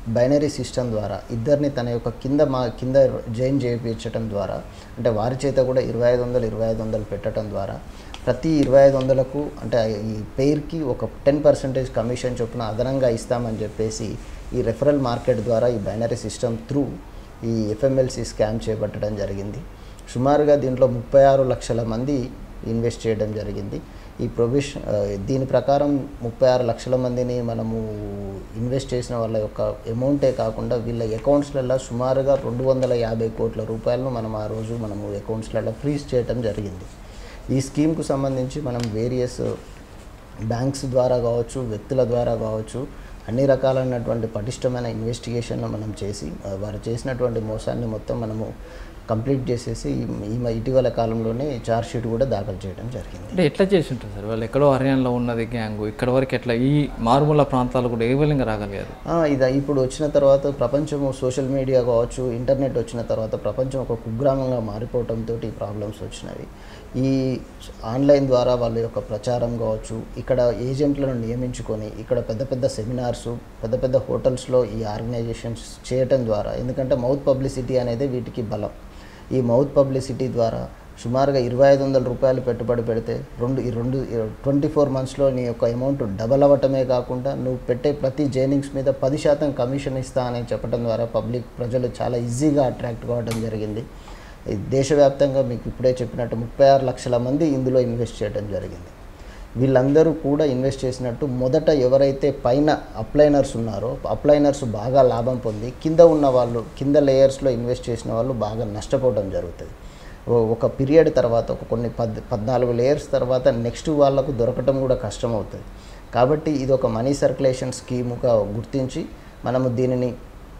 S2: బైనరీ సిస్టమ్ ద్వారా ఇద్దరిని తన యొక్క కింద మా కింద జాయిన్ చేయించడం ద్వారా అంటే వారి చేత కూడా ఇరవై ఐదు వందలు ఇరవై ఐదు వందలు పెట్టడం ద్వారా ప్రతి ఇరవై ఐదు వందలకు అంటే ఈ పెయిర్కి ఒక టెన్ పర్సెంటేజ్ కమిషన్ చొప్పున అదనంగా ఇస్తామని చెప్పేసి ఈ రెఫరల్ మార్కెట్ ద్వారా ఈ బైనరీ సిస్టమ్ త్రూ ఈ ఎఫ్ఎంఎల్సి స్కామ్ చేపట్టడం జరిగింది సుమారుగా దీంట్లో ముప్పై ఆరు లక్షల మంది ఇన్వెస్ట్ చేయడం జరిగింది ఈ ప్రొవిషన్ ఆ, దీని ప్రకారం ముప్పై ఆరు లక్షల మందిని మనము ఇన్వెస్ట్ చేసిన వాళ్ళ యొక్క అమౌంటే కాకుండా వీళ్ళ అకౌంట్స్లలో సుమారుగా రెండు వందల యాభై కోట్ల రూపాయలను మనం ఆ రోజు మనము అకౌంట్స్లలో ఫ్రీజ్ చేయడం జరిగింది ఈ స్కీమ్కు సంబంధించి మనం వేరియస్ బ్యాంక్స్ ద్వారా కావచ్చు వ్యక్తుల ద్వారా కావచ్చు అన్ని రకాలైనటువంటి పటిష్టమైన ఇన్వెస్టిగేషన్ మనం చేసి ఆ, వారు చేసినటువంటి మోసాన్ని మొత్తం మనము కంప్లీట్ చేసేసి ఈ ఈ మ- ఇటీవల కాలంలోనే ఛార్జ్ షీట్ కూడా దాఖలు చేయడం జరిగింది
S1: అంటే ఎట్లా చేసి ఉంటారు సార్ వాళ్ళు ఎక్కడో హర్యానాలో ఉన్నది గ్యాంగ్ ఇక్కడ వరకు ఎట్లా ఈ మారుమూల ప్రాంతాలు కూడా ఏ విధంగా రాగలిగారు
S2: ఆ, ఇది ఇప్పుడు వచ్చిన తర్వాత ప్రపంచము సోషల్ మీడియా కావచ్చు ఇంటర్నెట్ వచ్చిన తర్వాత ప్రపంచం ఒక కుగ్రామంగా మారిపోవడంతో ఈ ప్రాబ్లమ్స్ వచ్చినవి ఈ ఆన్లైన్ ద్వారా వాళ్ళ యొక్క ప్రచారం కావచ్చు ఇక్కడ ఏజెంట్లను నియమించుకొని ఇక్కడ పెద్ద పెద్ద సెమినార్స్ పెద్ద పెద్ద హోటల్స్లో ఈ ఆర్గనైజేషన్స్ చేయటం ద్వారా ఎందుకంటే మౌత్ పబ్లిసిటీ అనేది వీటికి బలం ఈ మౌత్ పబ్లిసిటీ ద్వారా సుమారుగా ఇరవై ఐదు వందల రూపాయలు పెట్టుబడి పెడితే రెండు ఈ రెండు ట్వంటీ ఫోర్ మంత్స్లో నీ యొక్క అమౌంట్ డబల్ అవ్వటమే కాకుండా నువ్వు పెట్టే ప్రతి జైనింగ్స్ మీద పది శాతం కమిషన్ ఇస్తా అని చెప్పడం ద్వారా పబ్లిక్ ప్రజలు చాలా ఈజీగా అట్రాక్ట్ కావడం జరిగింది ఈ దేశవ్యాప్తంగా మీకు ఇప్పుడే చెప్పినట్టు ముప్పై ఆరు లక్షల మంది ఇందులో ఇన్వెస్ట్ చేయడం జరిగింది వీళ్ళందరూ కూడా ఇన్వెస్ట్ చేసినట్టు మొదట ఎవరైతే పైన అప్లైనర్స్ ఉన్నారో అప్లైనర్స్ బాగా లాభం పొంది కింద ఉన్న వాళ్ళు కింద లేయర్స్లో ఇన్వెస్ట్ చేసిన వాళ్ళు బాగా నష్టపోవడం జరుగుతుంది ఓ- ఒక పీరియడ్ తర్వాత ఒక కొన్ని పద్ పద్నాలుగు లేయర్స్ తర్వాత నెక్స్ట్ వాళ్ళకు దొరకటం కూడా కష్టం అవుతుంది కాబట్టి ఇది ఒక మనీ సర్క్యులేషన్ స్కీముగా గుర్తించి మనము దీనిని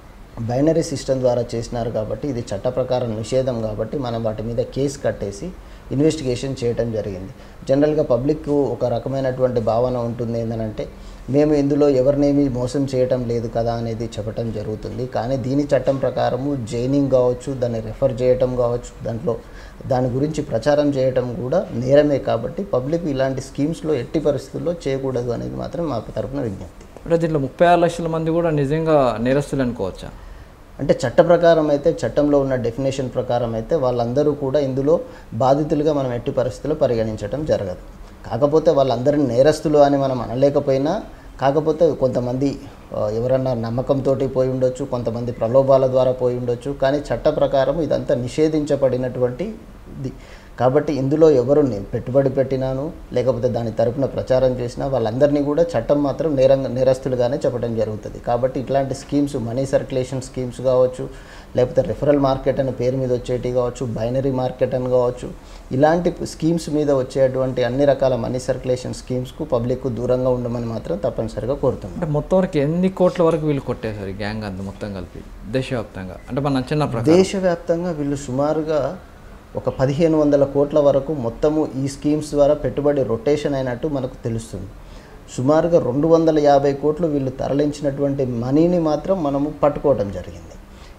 S2: బైనరీ సిస్టమ్ ద్వారా చేసినారు కాబట్టి ఇది చట్ట ప్రకారం నిషేధం కాబట్టి మనం వాటి మీద కేసు కట్టేసి ఇన్వెస్టిగేషన్ చేయడం జరిగింది జనరల్గా పబ్లిక్ ఒక రకమైనటువంటి భావన ఉంటుంది ఏంటంటే మేము ఇందులో ఎవరినేమి మోసం చేయటం లేదు కదా అనేది చెప్పటం జరుగుతుంది కానీ దీని చట్టం ప్రకారము జైనింగ్ కావచ్చు దాన్ని రెఫర్ చేయటం కావచ్చు దాంట్లో దాని గురించి ప్రచారం చేయటం కూడా నేరమే కాబట్టి పబ్లిక్ ఇలాంటి స్కీమ్స్లో ఎట్టి పరిస్థితుల్లో చేయకూడదు అనేది మాత్రం మా తరపున విజ్ఞప్తి
S1: అంటే దీంట్లో ముప్పై ఆరు లక్షల మంది కూడా నిజంగా నేరస్తులు అనుకోవచ్చా
S2: అంటే చట్ట ప్రకారం అయితే చట్టంలో ఉన్న డెఫినేషన్ ప్రకారం అయితే వాళ్ళందరూ కూడా ఇందులో బాధితులుగా మనం ఎట్టి పరిస్థితుల్లో పరిగణించడం జరగదు కాకపోతే వాళ్ళందరినీ నేరస్తులు అని మనం అనలేకపోయినా కాకపోతే కొంతమంది ఆ, ఎవరన్నా నమ్మకంతో పోయి ఉండొచ్చు కొంతమంది ప్రలోభాల ద్వారా పోయి ఉండొచ్చు కానీ చట్ట ప్రకారం ఇదంతా నిషేధించబడినటువంటి ఇది కాబట్టి ఇందులో ఎవరు నే- పెట్టుబడి పెట్టినాను లేకపోతే దాని తరపున ప్రచారం చేసినా వాళ్ళందరినీ కూడా చట్టం మాత్రం నేరంగా నేరస్తులుగానే చెప్పడం జరుగుతుంది కాబట్టి ఇట్లాంటి స్కీమ్స్ మనీ సర్క్యులేషన్ స్కీమ్స్ కావచ్చు లేకపోతే రెఫరల్ మార్కెట్ అనే పేరు మీద వచ్చేటి కావచ్చు బైనరీ మార్కెట్ అని కావచ్చు ఇలాంటి స్కీమ్స్ మీద వచ్చేటువంటి అన్ని రకాల మనీ సర్క్యులేషన్ స్కీమ్స్కు పబ్లిక్ దూరంగా ఉండమని మాత్రం తప్పనిసరిగా కోరుతున్నాం
S1: అంటే మొత్తం వరకు ఎన్ని కోట్ల వరకు వీళ్ళు కొట్టేశారు ఈ గ్యాంగ్ అంతా మొత్తం కలిపి దేశవ్యాప్తంగా అంటే మన అంచనా ప్రకారం
S2: దేశవ్యాప్తంగా వీళ్ళు సుమారుగా ఒక పదిహేను వందల కోట్ల వరకు మొత్తము ఈ స్కీమ్స్ ద్వారా పెట్టుబడి రొటేషన్ అయినట్టు మనకు తెలుస్తుంది సుమారుగా రెండు వందల యాభై కోట్లు వీళ్ళు తరలించినటువంటి మనీని మాత్రం మనము పట్టుకోవడం జరిగింది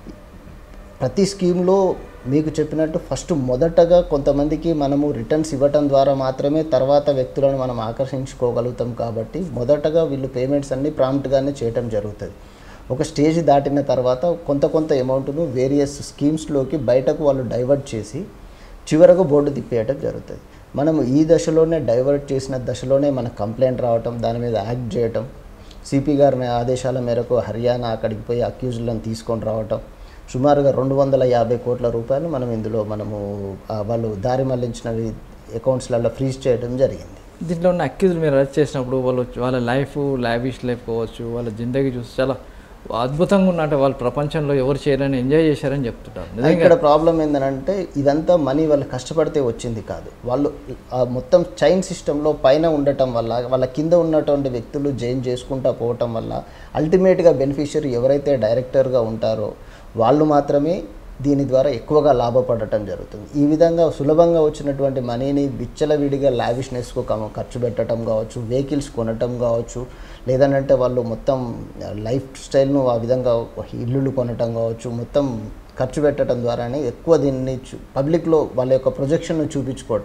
S2: ప్రతి స్కీమ్లో మీకు చెప్పినట్టు ఫస్ట్ మొదటగా కొంతమందికి మనము రిటర్న్స్ ఇవ్వటం ద్వారా మాత్రమే తర్వాత వ్యక్తులను మనం ఆకర్షించుకోగలుగుతాం కాబట్టి మొదటగా వీళ్ళు పేమెంట్స్ అన్ని ప్రాంప్ట్గానే చేయటం జరుగుతుంది ఒక స్టేజ్ దాటిన తర్వాత కొంత కొంత అమౌంట్ను వేరియస్ స్కీమ్స్లోకి బయటకు వాళ్ళు డైవర్ట్ చేసి చివరకు బోర్డు తిప్పేయటం జరుగుతుంది మనము ఈ దశలోనే డైవర్ట్ చేసిన దశలోనే మన కంప్లైంట్ రావటం దాని మీద యాక్ట్ చేయటం సిపి గారి ఆదేశాల మేరకు హర్యానా అక్కడికి పోయి అక్యూజ్లను తీసుకొని రావటం సుమారుగా రెండు వందల యాభై కోట్ల రూపాయలు మనం ఇందులో మనము ఆ, వాళ్ళు దారి మళ్లించినవి అకౌంట్స్లలో ఫ్రీజ్ చేయడం జరిగింది
S1: దీంట్లో ఉన్న అక్యూజులు మీరు అరెస్ట్ చేసినప్పుడు వాళ్ళు వాళ్ళ లైఫ్ లావిష్ లైఫ్ కావచ్చు వాళ్ళ జిందగీ చూసి చాలా అద్భుతంగా ఉన్నట్టు వాళ్ళు ప్రపంచంలో ఎవరు చేయరని ఎంజాయ్ చేశారని చెప్తుంటారు నిజంగా
S2: ఇక్కడ ప్రాబ్లం ఏంటంటే ఇదంతా మనీ వాళ్ళు కష్టపడితే వచ్చింది కాదు వాళ్ళు ఆ మొత్తం చైన్ సిస్టంలో పైన ఉండటం వల్ల వాళ్ళ కింద ఉన్నటువంటి వ్యక్తులు జైన్ చేసుకుంటా పోవటం వల్ల అల్టిమేట్గా బెనిఫిషియరీ ఎవరైతే డైరెక్టర్గా ఉంటారో వాళ్ళు మాత్రమే దీని ద్వారా ఎక్కువగా లాభపడటం జరుగుతుంది ఈ విధంగా సులభంగా వచ్చినటువంటి మనీని విచ్చలవిడిగా లావిష్నెస్కు ఖర్చు పెట్టడం కావచ్చు వెహికల్స్ కొనటం కావచ్చు లేదంటే వాళ్ళు మొత్తం లైఫ్ స్టైల్ను ఆ విధంగా ఇల్లులు కొనటం కావచ్చు మొత్తం ఖర్చు పెట్టడం ద్వారానే ఎక్కువ దీన్ని చూ- పబ్లిక్లో వాళ్ళ యొక్క ప్రొజెక్షన్ను చూపించుకోవటం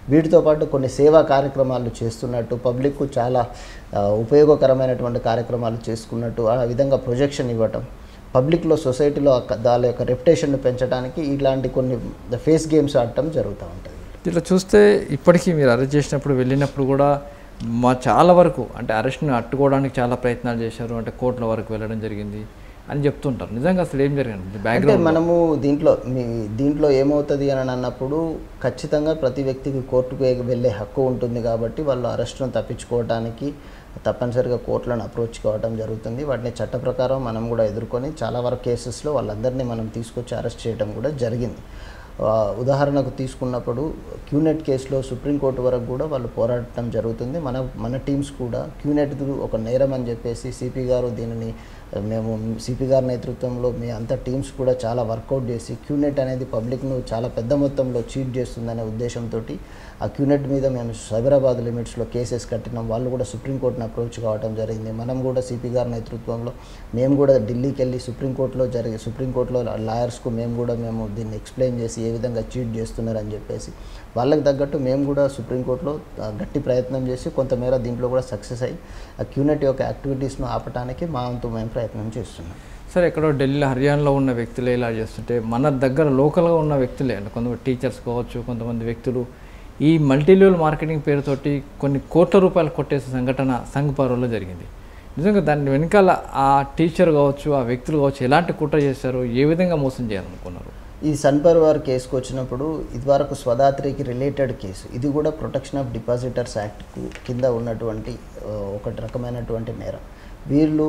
S2: వీటితో పాటు కొన్ని సేవా కార్యక్రమాలు చేస్తున్నట్టు పబ్లిక్కు చాలా ఆ, ఉపయోగకరమైనటువంటి కార్యక్రమాలు చేసుకున్నట్టు ఆ విధంగా ప్రొజెక్షన్ ఇవ్వటం పబ్లిక్లో సొసైటీలో ఆ క- దాని యొక్క రెప్యుటేషన్ను పెంచడానికి ఇలాంటి కొన్ని ఫేస్ గేమ్స్ ఆడటం జరుగుతూ ఉంటుంది
S1: ఇట్లా చూస్తే ఇప్పటికీ మీరు అరెస్ట్ చేసినప్పుడు వెళ్ళినప్పుడు కూడా మా చాలా వరకు అంటే అరెస్ట్ని అట్టుకోవడానికి చాలా ప్రయత్నాలు చేశారు అంటే కోర్టుల వరకు వెళ్ళడం జరిగింది అని చెప్తుంటారు నిజంగా అసలు ఏం జరిగింది
S2: అంటే
S1: బ్యాక్గ్రౌండ్
S2: మనము దీంట్లో మీ దీంట్లో ఏమవుతుంది అని అన్నప్పుడు ఖచ్చితంగా ప్రతి వ్యక్తికి కోర్టుకు వెళ్ళే హక్కు ఉంటుంది కాబట్టి వాళ్ళు అరెస్టును తప్పించుకోవడానికి తప్పనిసరిగా కోర్టులను అప్రోచ్ కావడం జరుగుతుంది వాటిని చట్ట ప్రకారం మనం కూడా ఎదుర్కొని చాలా వరకు కేసెస్లో వాళ్ళందరినీ మనం తీసుకొచ్చి అరెస్ట్ చేయడం కూడా జరిగింది ఆ, ఉదాహరణకు తీసుకున్నప్పుడు క్యూనెట్ కేసులో సుప్రీంకోర్టు వరకు కూడా వాళ్ళు పోరాడటం జరుగుతుంది మన మన టీమ్స్ కూడా క్యూనెట్ ఒక నేరం అని చెప్పేసి సిపి గారు దీనిని ఆ, మేము సిపి గారి నేతృత్వంలో మీ అంతా టీమ్స్ కూడా చాలా వర్కౌట్ చేసి క్యూనెట్ అనేది పబ్లిక్ను చాలా పెద్ద మొత్తంలో చీట్ చేస్తుందనే ఉద్దేశంతో ఆ క్యూనెట్ మీద మేము సైబరాబాద్ లిమిట్స్లో కేసెస్ కట్టినాం వాళ్ళు కూడా సుప్రీంకోర్టును అప్రోచ్ కావడం జరిగింది మనం కూడా సిపి గారి నేతృత్వంలో మేము కూడా ఢిల్లీకి వెళ్ళి సుప్రీంకోర్టులో జరిగి సుప్రీంకోర్టులో లాయర్స్కు మేము కూడా మేము దీన్ని ఎక్స్ప్లెయిన్ చేసి ఏ విధంగా చీట్ చేస్తున్నారని చెప్పేసి వాళ్ళకి తగ్గట్టు మేము కూడా సుప్రీంకోర్టులో ఆ, గట్టి ప్రయత్నం చేసి కొంతమేర దీంట్లో కూడా సక్సెస్ అయ్యి ఆ క్యూనెట్ యొక్క యాక్టివిటీస్ను ఆపటానికి మా వంతు మేము ప్రయత్నం చేస్తున్నాం
S1: సరే ఎక్కడో ఢిల్లీ హర్యానాలో ఉన్న వ్యక్తులే ఇలా చేస్తుంటే మన దగ్గర లోకల్గా ఉన్న వ్యక్తులే అంటే కొంతమంది టీచర్స్ కావచ్చు కొంతమంది వ్యక్తులు ఈ మల్టీ లెవెల్ మార్కెటింగ్ పేరుతోటి కొన్ని కోట్ల రూపాయలు కొట్టేసే సంఘటన సంఘపరులో జరిగింది నిజంగా దాని వెనకాల ఆ టీచర్ కావచ్చు ఆ వ్యక్తులు కావచ్చు ఎలాంటి కుట్ర చేశారు ఏ విధంగా మోసం చేయాలనుకున్నారు
S2: ఈ సన్పర్వార్ కేసుకు వచ్చినప్పుడు ఇదివరకు స్వదాత్రికి రిలేటెడ్ కేసు ఇది కూడా ప్రొటెక్షన్ ఆఫ్ డిపాజిటర్స్ యాక్ట్ కింద ఉన్నటువంటి ఆ, ఒకటి రకమైనటువంటి నేరం వీళ్ళు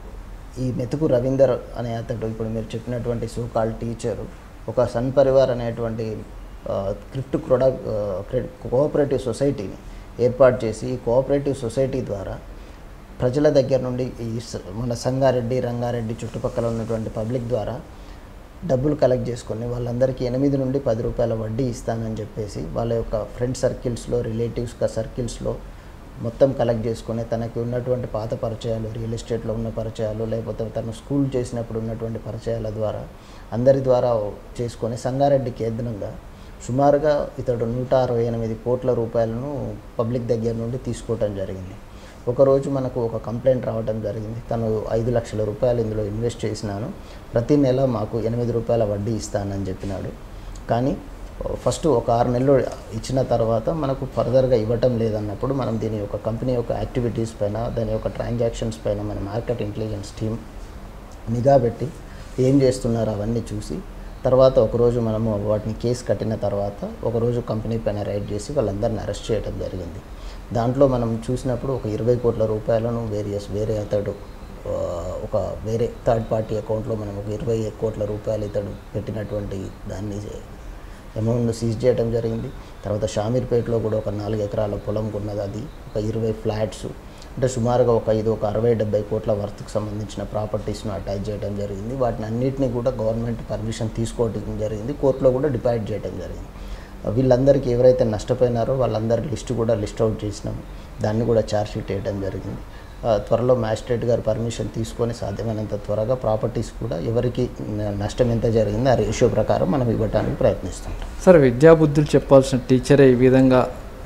S2: ఈ మెతుకు రవీందర్ అనే అతడు ఇప్పుడు మీరు చెప్పినటువంటి సోకాల్ టీచరు ఒక సన్ పరివార్ అనేటువంటి క్రిప్ట్ క్రొడా కోఆపరేటివ్ సొసైటీని ఏర్పాటు చేసి ఈ కోఆపరేటివ్ సొసైటీ ద్వారా ప్రజల దగ్గర నుండి ఈ స- మన సంగారెడ్డి రంగారెడ్డి చుట్టుపక్కల ఉన్నటువంటి పబ్లిక్ ద్వారా డబ్బులు కలెక్ట్ చేసుకొని వాళ్ళందరికీ ఎనిమిది నుండి పది రూపాయల వడ్డీ ఇస్తానని చెప్పేసి వాళ్ళ యొక్క ఫ్రెండ్ సర్కిల్స్లో రిలేటివ్స్ సర్కిల్స్లో మొత్తం కలెక్ట్ చేసుకొని తనకి ఉన్నటువంటి పాత పరిచయాలు రియల్ ఎస్టేట్లో ఉన్న పరిచయాలు లేకపోతే తను స్కూల్ చేసినప్పుడు ఉన్నటువంటి పరిచయాల ద్వారా అందరి ద్వారా చేసుకొని సంగారెడ్డి కేంద్రంగా సుమారుగా ఇతడు నూట అరవై ఎనిమిది కోట్ల రూపాయలను పబ్లిక్ దగ్గర నుండి తీసుకోవటం జరిగింది ఒకరోజు మనకు ఒక కంప్లైంట్ రావడం జరిగింది తను ఐదు లక్షల రూపాయలు ఇందులో ఇన్వెస్ట్ చేసినాను ప్రతి నెల మాకు ఎనిమిది రూపాయల వడ్డీ ఇస్తానని చెప్పినాడు కానీ ఫస్ట్ ఒక ఆరు నెలలు ఇచ్చిన తర్వాత మనకు ఫర్దర్గా ఇవ్వటం లేదన్నప్పుడు మనం దీని యొక్క కంపెనీ యొక్క యాక్టివిటీస్ పైన దాని యొక్క ట్రాన్సాక్షన్స్ పైన మన మార్కెట్ ఇంటెలిజెన్స్ టీమ్ నిఘా పెట్టి ఏం చేస్తున్నారు అవన్నీ చూసి తర్వాత ఒకరోజు మనము వాటిని కేసు కట్టిన తర్వాత ఒకరోజు కంపెనీ పైన రైడ్ చేసి వాళ్ళందరిని అరెస్ట్ చేయడం జరిగింది దాంట్లో మనం చూసినప్పుడు ఒక ఇరవై కోట్ల రూపాయలను వేరియస్ వేరే అతడు ఆ, ఒక వేరే థర్డ్ పార్టీ అకౌంట్లో మనం ఒక ఇరవై కోట్ల రూపాయలు ఇతడు పెట్టినటువంటి దాన్ని అమౌంట్ సీజ్ చేయడం జరిగింది తర్వాత షామీర్పేటలో కూడా ఒక నాలుగు ఎకరాల పొలం ఉన్నది అది ఒక ఇరవై ఫ్లాట్స్ అంటే సుమారుగా ఒక ఐదు ఒక అరవై డెబ్బై కోట్ల వర్త్కి సంబంధించిన ప్రాపర్టీస్ను అటాచ్ చేయడం జరిగింది వాటిని అన్నింటినీ కూడా గవర్నమెంట్ పర్మిషన్ తీసుకోవడం జరిగింది కోర్టులో కూడా డిపాజిట్ చేయడం జరిగింది వీళ్ళందరికీ ఎవరైతే నష్టపోయినారో వాళ్ళందరి లిస్టు కూడా లిస్ట్ అవుట్ చేసినాం దాన్ని కూడా ఛార్జ్షీట్ వేయడం జరిగింది ఆ, త్వరలో మ్యాజిస్ట్రేట్ గారు పర్మిషన్ తీసుకొని సాధ్యమైనంత త్వరగా ప్రాపర్టీస్ కూడా ఎవరికి న- నష్టం ఎంత జరిగిందో ఆ రేషియో ప్రకారం మనం ఇవ్వడానికి ప్రయత్నిస్తుంటాం
S1: సరే విద్యాబుద్ధులు చెప్పాల్సిన టీచరే ఈ విధంగా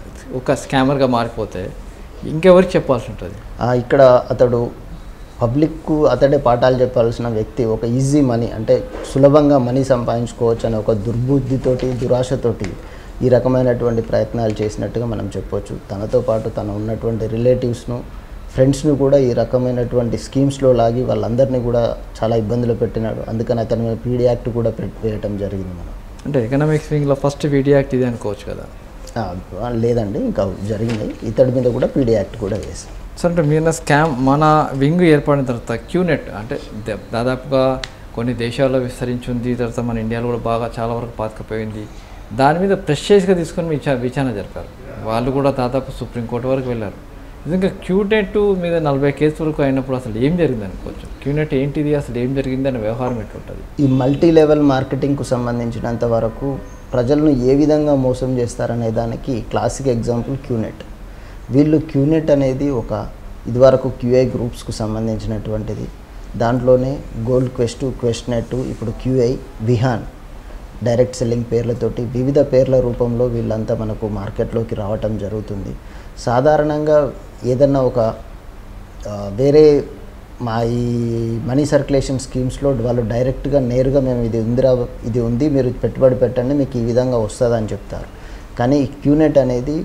S1: ఒక స్కామర్గా మారిపోతే ఇంకెవరికి చెప్పాల్సి ఉంటుంది
S2: ఆ, ఇక్కడ అతడు పబ్లిక్కు అతడే పాఠాలు చెప్పాల్సిన వ్యక్తి ఒక ఈజీ మనీ అంటే సులభంగా మనీ సంపాదించుకోవచ్చు అనే ఒక దుర్బుద్ధితోటి దురాశతోటి ఈ రకమైనటువంటి ప్రయత్నాలు చేసినట్టుగా మనం చెప్పొచ్చు తనతో పాటు తన ఉన్నటువంటి రిలేటివ్స్ను ఫ్రెండ్స్ను కూడా ఈ రకమైనటువంటి స్కీమ్స్లో లాగి వాళ్ళందరినీ కూడా చాలా ఇబ్బందులు పెట్టినాడు అందుకని అతని మీద పీడీ యాక్ట్ కూడా పెట్టి వేయటం జరిగింది మనం
S1: అంటే ఎకనామిక్స్ వింగ్లో ఫస్ట్ వీడియో యాక్ట్ ఇది అనుకోవచ్చు కదా
S2: ఆ, లేదండి ఇంకా జరిగినాయి ఇతడి మీద కూడా పీడీ యాక్ట్ కూడా వేసాం
S1: సో అంటే మీరు స్కామ్ మన వింగ్ ఏర్పడిన తర్వాత క్యూనెట్ అంటే ద- దాదాపుగా కొన్ని దేశాల్లో విస్తరించింది తర్వాత మన ఇండియాలో కూడా బాగా చాలా వరకు పాతకపోయింది దాని మీద ప్రెషియస్గా తీసుకొని విచా విచారణ జరిపారు వాళ్ళు కూడా దాదాపు సుప్రీంకోర్టు వరకు వెళ్ళారు నిజంగా క్యూనెట్ మీద నలభై కేసు వరకు అయినప్పుడు అసలు ఏం జరిగింది అనుకోవచ్చు క్యూనెట్ ఏంటిది అసలు ఏం జరిగింది అనే వ్యవహారం ఎట్లుంటుంది
S2: ఈ మల్టీ లెవెల్ మార్కెటింగ్కు సంబంధించినంత వరకు ప్రజలను ఏ విధంగా మోసం చేస్తారనే దానికి క్లాసిక్ ఎగ్జాంపుల్ క్యూనెట్ వీళ్ళు క్యూనెట్ అనేది ఒక ఇదివరకు క్యూఐ గ్రూప్స్కు సంబంధించినటువంటిది దాంట్లోనే గోల్డ్ క్వెస్ట్ క్వెస్ట్ నెట్ ఇప్పుడు క్యూఐ విహాన్ డైరెక్ట్ సెల్లింగ్ పేర్లతోటి వివిధ పేర్ల రూపంలో వీళ్ళంతా మనకు మార్కెట్లోకి రావటం జరుగుతుంది సాధారణంగా ఏదన్నా ఒక ఆ, వేరే మా ఈ మనీ సర్క్యులేషన్ స్కీమ్స్లో వాళ్ళు డైరెక్ట్గా నేరుగా మేము ఇది ఉందిరా ఇది ఉంది మీరు పెట్టుబడి పెట్టండి మీకు ఈ విధంగా వస్తుందని చెప్తారు కానీ ఈ క్యూనెట్ అనేది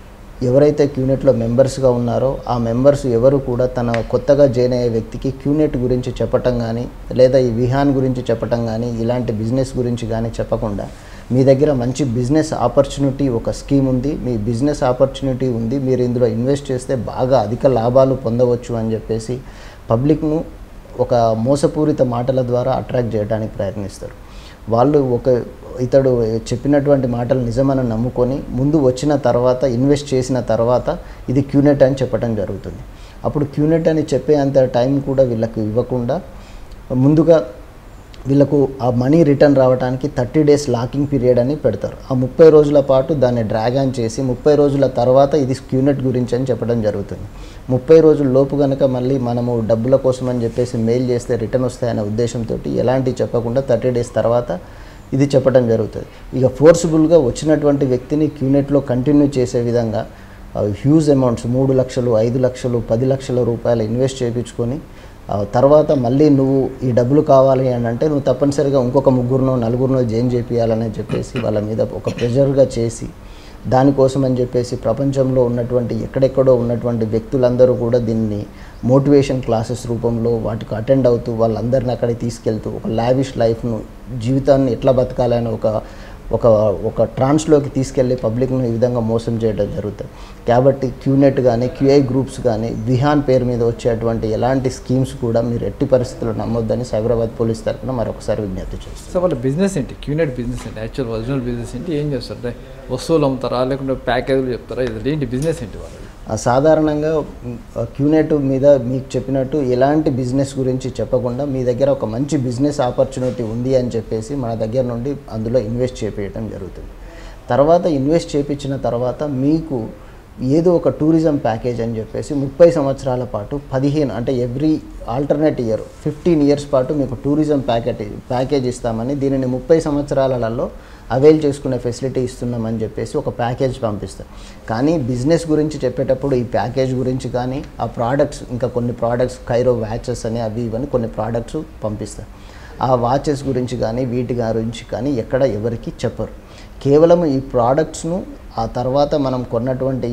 S2: ఎవరైతే క్యూనెట్లో మెంబర్స్గా ఉన్నారో ఆ మెంబర్స్ ఎవరు కూడా తన కొత్తగా జాయిన్ అయ్యే వ్యక్తికి క్యూనెట్ గురించి చెప్పటం కానీ లేదా ఈ విహాన్ గురించి చెప్పటం కానీ ఇలాంటి బిజినెస్ గురించి కానీ చెప్పకుండా మీ దగ్గర మంచి బిజినెస్ ఆపర్చునిటీ ఒక స్కీమ్ ఉంది మీ బిజినెస్ ఆపర్చునిటీ ఉంది మీరు ఇందులో ఇన్వెస్ట్ చేస్తే బాగా అధిక లాభాలు పొందవచ్చు అని చెప్పేసి పబ్లిక్ను ఒక మోసపూరిత మాటల ద్వారా అట్రాక్ట్ చేయడానికి ప్రయత్నిస్తారు వాళ్ళు ఒక ఇతడు చెప్పినటువంటి మాటలు నిజమని నమ్ముకొని ముందు వచ్చిన తర్వాత ఇన్వెస్ట్ చేసిన తర్వాత ఇది క్యూనెట్ అని చెప్పడం జరుగుతుంది అప్పుడు క్యూనెట్ అని చెప్పే అంత టైం కూడా వీళ్ళకి ఇవ్వకుండా ముందుగా వీళ్ళకు ఆ మనీ రిటర్న్ రావడానికి థర్టీ డేస్ లాకింగ్ పీరియడ్ అని పెడతారు ఆ ముప్పై రోజుల పాటు దాన్ని డ్రాగ్ ఆన్ చేసి ముప్పై రోజుల తర్వాత ఇది క్యూనెట్ గురించి అని చెప్పడం జరుగుతుంది ముప్పై రోజుల లోపు కనుక మళ్ళీ మనము డబ్బుల కోసం అని చెప్పేసి మెయిల్ చేస్తే రిటర్న్ వస్తాయనే ఉద్దేశంతో ఎలాంటివి చెప్పకుండా థర్టీ డేస్ తర్వాత ఇది చెప్పడం జరుగుతుంది ఇక ఫోర్సిబుల్గా వచ్చినటువంటి వ్యక్తిని క్యూనెట్లో కంటిన్యూ చేసే విధంగా హ్యూజ్ అమౌంట్స్ మూడు లక్షలు ఐదు లక్షలు పది లక్షల రూపాయలు ఇన్వెస్ట్ చేయించుకొని ఆ తర్వాత మళ్ళీ నువ్వు ఈ డబ్బులు కావాలి అని అంటే నువ్వు తప్పనిసరిగా ఇంకొక ముగ్గురునో నలుగురినో జాయిన్ చేపియాలని చెప్పేసి వాళ్ళ మీద ఒక ప్రెషర్గా చేసి దానికోసం అని చెప్పేసి ప్రపంచంలో ఉన్నటువంటి ఎక్కడెక్కడో ఉన్నటువంటి వ్యక్తులందరూ కూడా దీన్ని మోటివేషన్ క్లాసెస్ రూపంలో వాటికి అటెండ్ అవుతూ వాళ్ళందరిని అక్కడికి తీసుకెళ్తూ ఒక లావిష్ లైఫ్ను జీవితాన్ని ఎట్లా బతకాలని ఒక ఒక ఒక ట్రాన్స్లోకి తీసుకెళ్ళి పబ్లిక్ను ఈ విధంగా మోసం చేయడం జరుగుతుంది కాబట్టి క్యూనెట్ కానీ క్యూఐ గ్రూప్స్ కానీ విహాన్ పేరు మీద వచ్చేటువంటి ఎలాంటి స్కీమ్స్ కూడా మీరు ఎట్టి పరిస్థితుల్లో నమ్మొద్దని సైబరాబాద్ పోలీస్ తరఫున మరొకసారి విజ్ఞప్తి చేస్తాం
S1: సో వాళ్ళ బిజినెస్ ఏంటి క్యూనెట్ బిజినెస్ ఏంటి యాక్చువల్ ఒరిజినల్ బిజినెస్ ఏంటి ఏం చేస్తారు అంటే వస్తువులు అమ్ముతారా లేకుంటే ప్యాకేజీలు చెప్తారా ఇది ఏంటి బిజినెస్ ఏంటి వాళ్ళు
S2: ఆ సాధారణంగా క్యూనెట్ మీద మీకు చెప్పినట్టు ఎలాంటి బిజినెస్ గురించి చెప్పకుండా మీ దగ్గర ఒక మంచి బిజినెస్ ఆపర్చునిటీ ఉంది అని చెప్పేసి మన దగ్గర నుండి అందులో ఇన్వెస్ట్ చేపించడం జరుగుతుంది తర్వాత ఇన్వెస్ట్ చేపించిన తర్వాత మీకు ఏదో ఒక టూరిజం ప్యాకేజ్ అని చెప్పేసి ముప్పై సంవత్సరాల పాటు పదిహేను అంటే every alternate year fifteen years పాటు మీకు టూరిజం ప్యాకెట్ ప్యాకేజ్ ఇస్తామని దీనిని ముప్పై సంవత్సరాలలో అవైల్ చేసుకునే ఫెసిలిటీ ఇస్తున్నామని చెప్పేసి ఒక ప్యాకేజ్ పంపిస్తారు కానీ బిజినెస్ గురించి చెప్పేటప్పుడు ఈ ప్యాకేజ్ గురించి కానీ ఆ ప్రోడక్ట్స్ ఇంకా కొన్ని ప్రోడక్ట్స్ కైరో వ్యాచెస్ అని అవి ఇవన్నీ కొన్ని ప్రోడక్ట్స్ పంపిస్తారు ఆ వాచెస్ గురించి కానీ వీటి గురించి కానీ ఎక్కడ ఎవరికి చెప్పరు కేవలం ఈ ప్రోడక్ట్స్ను ఆ తర్వాత మనం కొన్నటువంటి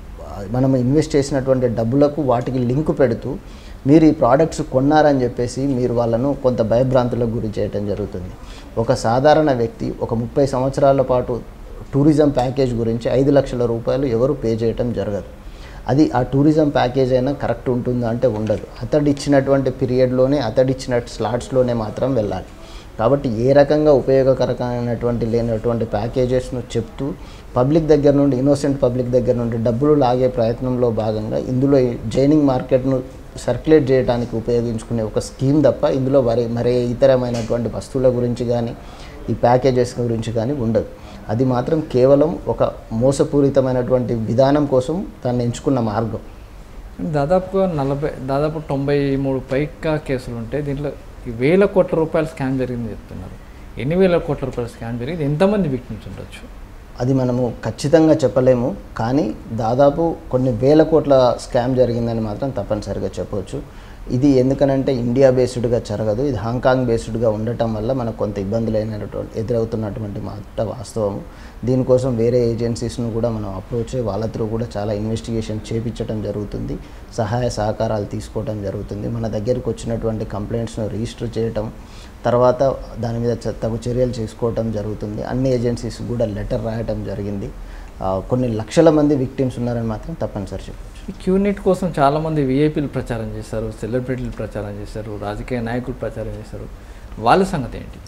S2: మనం ఇన్వెస్ట్ చేసినటువంటి డబ్బులకు వాటికి లింక్ పెడుతూ మీరు ఈ ప్రోడక్ట్స్ కొన్నారని చెప్పేసి మీరు వాళ్ళను కొంత భయభ్రాంతులకు గురి చేయడం జరుగుతుంది ఒక సాధారణ వ్యక్తి ఒక ముప్పై సంవత్సరాల పాటు టూరిజం ప్యాకేజ్ గురించి ఐదు లక్షల రూపాయలు ఎవరు పే చేయటం జరగదు అది ఆ టూరిజం ప్యాకేజ్ అయినా కరెక్ట్ ఉంటుందా అంటే ఉండదు అతడు ఇచ్చినటువంటి పీరియడ్లోనే అతడు ఇచ్చిన స్లాట్స్లోనే మాత్రం వెళ్ళాలి కాబట్టి ఏ రకంగా ఉపయోగకరమైనటువంటి లేనటువంటి ప్యాకేజెస్ను చెప్తూ పబ్లిక్ దగ్గర నుండి ఇన్నోసెంట్ పబ్లిక్ దగ్గర నుండి డబ్బులు లాగే ప్రయత్నంలో భాగంగా ఇందులో ఈ జైనింగ్ మార్కెట్ను సర్క్యులేట్ చేయడానికి ఉపయోగించుకునే ఒక స్కీమ్ తప్ప ఇందులో మరి మరే ఇతరమైనటువంటి వస్తువుల గురించి కానీ ఈ ప్యాకేజెస్ గురించి కానీ ఉండదు అది మాత్రం కేవలం ఒక మోసపూరితమైనటువంటి విధానం కోసం దాన్ని ఎంచుకున్న మార్గం
S1: దాదాపుగా నలభై దాదాపు తొంభై మూడు పైగా కేసులు ఉంటాయి దీంట్లో ఈ వేల కోట్ల రూపాయల స్కామ్ జరిగింది చెప్తున్నారు ఎన్ని వేల కోట్ల రూపాయల స్కామ్ జరిగింది ఎంతమంది విక్టిమ్స్ ఉండొచ్చు
S2: అది మనము ఖచ్చితంగా చెప్పలేము కానీ దాదాపు కొన్ని వేల కోట్ల స్కామ్ జరిగిందని మాత్రం తప్పనిసరిగా చెప్పవచ్చు ఇది ఎందుకనంటే ఇండియా బేస్డ్గా జరగదు ఇది హాంకాంగ్ బేస్డ్గా ఉండటం వల్ల మనకు కొంత ఇబ్బందులు అయినటువంటి ఎదురవుతున్నటువంటి మాట వాస్తవము దీనికోసం వేరే ఏజెన్సీస్ను కూడా మనం అప్రోచ్ అయ్యి వాళ్ళ త్రూ కూడా చాలా ఇన్వెస్టిగేషన్ చేపించడం జరుగుతుంది సహాయ సహకారాలు తీసుకోవడం జరుగుతుంది మన దగ్గరికి వచ్చినటువంటి కంప్లైంట్స్ను రిజిస్టర్ చేయటం తర్వాత దాని మీద చ- తగు చర్యలు చేసుకోవటం జరుగుతుంది అన్ని ఏజెన్సీస్ కూడా లెటర్ రాయటం జరిగింది ఆ, కొన్ని లక్షల మంది విక్టిమ్స్ ఉన్నారని మాత్రం తప్పనిసరి చెప్పచ్చు
S1: ఈ క్యూనెట్ కోసం చాలామంది విఐపీలు ప్రచారం చేశారు సెలబ్రిటీలు ప్రచారం చేశారు రాజకీయ నాయకులు ప్రచారం చేశారు వాళ్ళ సంగతి ఏంటి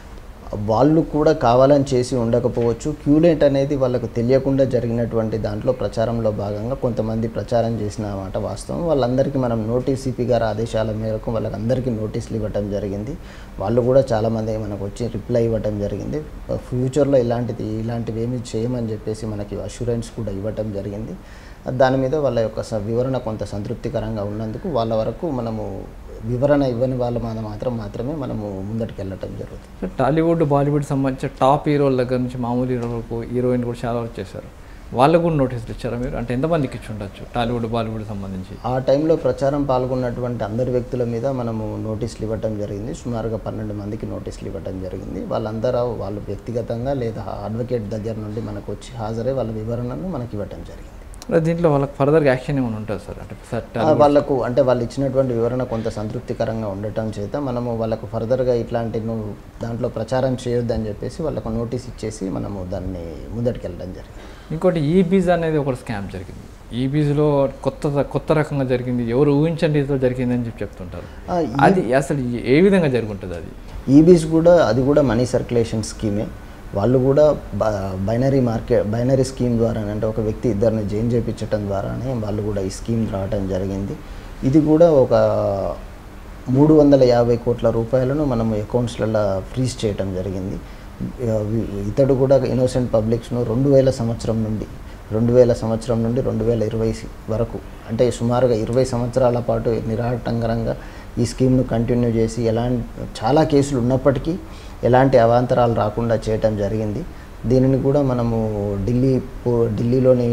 S2: వాళ్ళు కూడా కావాలని చేసి ఉండకపోవచ్చు క్యూలెట్ అనేది వాళ్ళకు తెలియకుండా జరిగినటువంటి దాంట్లో ప్రచారంలో భాగంగా కొంతమంది ప్రచారం చేసిన మాట వాస్తవం వాళ్ళందరికీ మనం నోటీస్ సిపి గారి ఆదేశాల మేరకు వాళ్ళకందరికీ నోటీసులు ఇవ్వటం జరిగింది వాళ్ళు కూడా చాలామంది మనకు వచ్చి రిప్లై ఇవ్వటం జరిగింది ఫ్యూచర్లో ఇలాంటిది ఇలాంటివి ఏమి చేయమని చెప్పేసి మనకి అష్యూరెన్స్ కూడా ఇవ్వటం జరిగింది దాని మీద వాళ్ళ యొక్క స- వివరణ కొంత సంతృప్తికరంగా ఉన్నందుకు వాళ్ళ వరకు మనము వివరణ ఇవ్వని వాళ్ళ మీద మాత్రం మాత్రమే మనము ముందటికి వెళ్ళటం జరుగుతుంది
S1: సో టాలీవుడ్ బాలీవుడ్ సంబంధించిన టాప్ హీరోల దగ్గర నుంచి మామూలు హీరోల వరకు హీరోయిన్ కూడా చాలా వరకు చేశారు వాళ్ళకు కూడా నోటీసులు ఇచ్చారా మీరు అంటే ఎంతమందికి ఇచ్చి ఉండొచ్చు టాలీవుడ్ బాలీవుడ్ సంబంధించి
S2: ఆ టైంలో ప్రచారం పాల్గొన్నటువంటి అందరి వ్యక్తుల మీద మనము నోటీసులు ఇవ్వటం జరిగింది సుమారుగా పన్నెండు మందికి నోటీసులు ఇవ్వటం జరిగింది వాళ్ళందరూ వాళ్ళు వ్యక్తిగతంగా లేదా అడ్వకేట్ దగ్గర నుండి మనకు వచ్చి హాజరై వాళ్ళ వివరణను మనకి ఇవ్వటం జరిగింది
S1: మరి దీంట్లో వాళ్ళకి ఫర్దర్గా యాక్షన్ ఏమైనా ఉంటుంది సార్ అంటే సార్
S2: ఆ, వాళ్ళకు అంటే వాళ్ళు ఇచ్చినటువంటి వివరణ కొంత సంతృప్తికరంగా ఉండటం చేత మనము వాళ్ళకు ఫర్దర్గా ఇట్లాంటి నువ్వు దాంట్లో ప్రచారం చేయొద్దని చెప్పేసి వాళ్ళకు నోటీస్ ఇచ్చేసి మనము దాన్ని ముందటికి వెళ్ళడం జరిగింది
S1: ఇంకోటి ఈ బీజ్ అనేది ఒక స్కామ్ జరిగింది ఈ బీజ్లో కొత్త కొత్త రకంగా జరిగింది ఎవరు ఊహించని రీతిలో జరిగిందని చెప్పి చెప్తుంటారు
S2: ఆ,
S1: అది అసలు ఏ విధంగా జరుగుంటుంది అది
S2: ఈబీస్ కూడా అది కూడా మనీ సర్క్యులేషన్ స్కీమే వాళ్ళు కూడా బైనరీ మార్కెట్ బైనరీ స్కీమ్ ద్వారా అంటే ఒక వ్యక్తి ఇద్దరిని జైన్ చేయించడం ద్వారానే వాళ్ళు కూడా ఈ స్కీమ్ రావడం జరిగింది ఇది కూడా ఒక మూడు వందల యాభై కోట్ల రూపాయలను మనం అకౌంట్స్లలో ఫ్రీజ్ చేయటం జరిగింది ఆ, వి- ఇతడు కూడా ఇన్నోసెంట్ పబ్లిక్స్ను రెండు వేల సంవత్సరం నుండి రెండు వేల సంవత్సరం నుండి రెండు వేల ఇరవై వరకు అంటే సుమారుగా ఇరవై సంవత్సరాల పాటు నిరాటంకరంగా ఈ స్కీమ్ను కంటిన్యూ చేసి ఎలాంటి చాలా కేసులు ఉన్నప్పటికీ ఎలాంటి అవాంతరాలు రాకుండా చేయటం జరిగింది దీనిని కూడా మనము ఢిల్లీ పో- ఢిల్లీలోని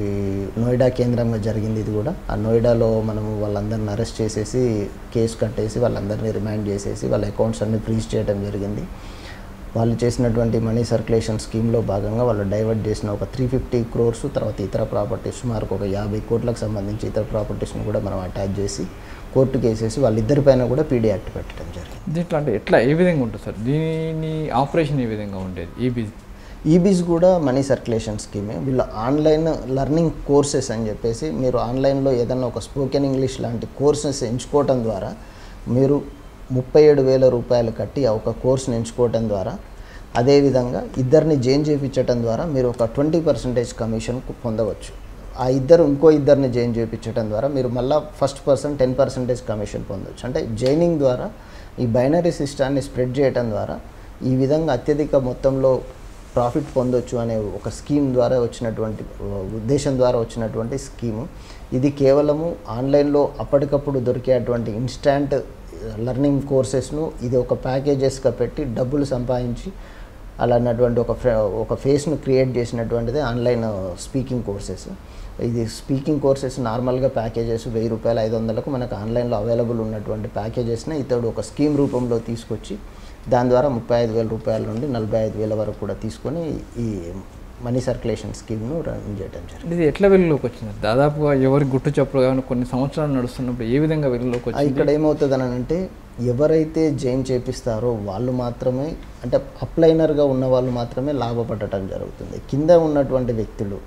S2: నోయిడా కేంద్రంగా జరిగింది ఇది కూడా ఆ నోయిడాలో మనము వాళ్ళందరిని అరెస్ట్ చేసేసి కేసు కట్టేసి వాళ్ళందరినీ రిమైండ్ చేసేసి వాళ్ళ అకౌంట్స్ అన్ని ఫ్రీజ్ చేయడం జరిగింది వాళ్ళు చేసినటువంటి మనీ సర్క్యులేషన్ స్కీమ్లో భాగంగా వాళ్ళు డైవర్ట్ చేసిన ఒక త్రీ ఫిఫ్టీ క్రోర్స్ తర్వాత ఇతర ప్రాపర్టీస్ సుమారు ఒక యాభై కోట్లకు సంబంధించి ఇతర ప్రాపర్టీస్ని కూడా మనం అటాచ్ చేసి కోర్టుకు వేసేసి వాళ్ళిద్దరిపైన కూడా పీడీ యాక్ట్ పెట్టడం జరిగింది
S1: దీంట్లో అంటే ఎట్లా ఏ విధంగా ఉంటుంది సార్ దీని ఆపరేషన్ ఏ విధంగా ఉండేది ఈ బీజ్
S2: ఈబీస్ కూడా మనీ సర్క్యులేషన్ స్కీమే వీళ్ళు ఆన్లైన్ లెర్నింగ్ కోర్సెస్ అని చెప్పేసి మీరు ఆన్లైన్లో ఏదైనా ఒక స్పోకెన్ ఇంగ్లీష్ లాంటి కోర్సెస్ ఎంచుకోవటం ద్వారా మీరు ముప్పై ఏడు వేల రూపాయలు కట్టి ఆ ఒక కోర్స్ని ఎంచుకోవటం ద్వారా అదేవిధంగా ఇద్దరిని జైన్ చేయించటం ద్వారా మీరు ఒక ట్వంటీ పర్సెంటేజ్ కమిషన్ పొందవచ్చు ఆ ఇద్దరు ఇంకో ఇద్దరిని జైన్ చేయించడం ద్వారా మీరు మళ్ళీ first person ten percentage commission పొందవచ్చు అంటే జైనింగ్ ద్వారా ఈ బైనరీ సిస్టాన్ని స్ప్రెడ్ చేయటం ద్వారా ఈ విధంగా అత్యధిక మొత్తంలో ప్రాఫిట్ పొందొచ్చు అనే ఒక స్కీమ్ ద్వారా వచ్చినటువంటి ఉద్దేశం ద్వారా వచ్చినటువంటి స్కీము ఇది కేవలము ఆన్లైన్లో అప్పటికప్పుడు దొరికేటువంటి ఇన్స్టాంట్ లెర్నింగ్ కోర్సెస్ను ఇది ఒక ప్యాకేజెస్గా పెట్టి డబ్బులు సంపాదించి అలా అన్నటువంటి ఒక ఫ్రే ఒక ఫేస్ను క్రియేట్ చేసినటువంటిది ఆన్లైన్ స్పీకింగ్ కోర్సెస్ ఇది స్పీకింగ్ కోర్సెస్ నార్మల్గా ప్యాకేజెస్ వెయ్యి రూపాయలు ఐదు వందలకు మనకు ఆన్లైన్లో అవైలబుల్ ఉన్నటువంటి ప్యాకేజెస్ని ఇతడు ఒక స్కీమ్ రూపంలో తీసుకొచ్చి దాని ద్వారా ముప్పై ఐదు వేల రూపాయల నుండి నలభై ఐదు వేల వరకు కూడా తీసుకొని ఈ మనీ సర్క్యులేషన్ స్కీమ్ను రన్ చేయడం జరిగింది
S1: ఇది ఎట్లా వెలుగులోకి వచ్చింది దాదాపుగా ఎవరికి గుట్టు చెప్పరు కానీ కొన్ని సంవత్సరాలు నడుస్తున్నప్పుడు ఏ విధంగా వెలుగులోకి
S2: ఆ,
S1: వచ్చింది
S2: ఇక్కడ ఏమవుతుంది అని అంటే ఎవరైతే జైన్ చేపిస్తారో వాళ్ళు మాత్రమే అంటే అప్లైనర్గా ఉన్న వాళ్ళు మాత్రమే లాభపడటం జరుగుతుంది కింద ఉన్నటువంటి వ్యక్తులు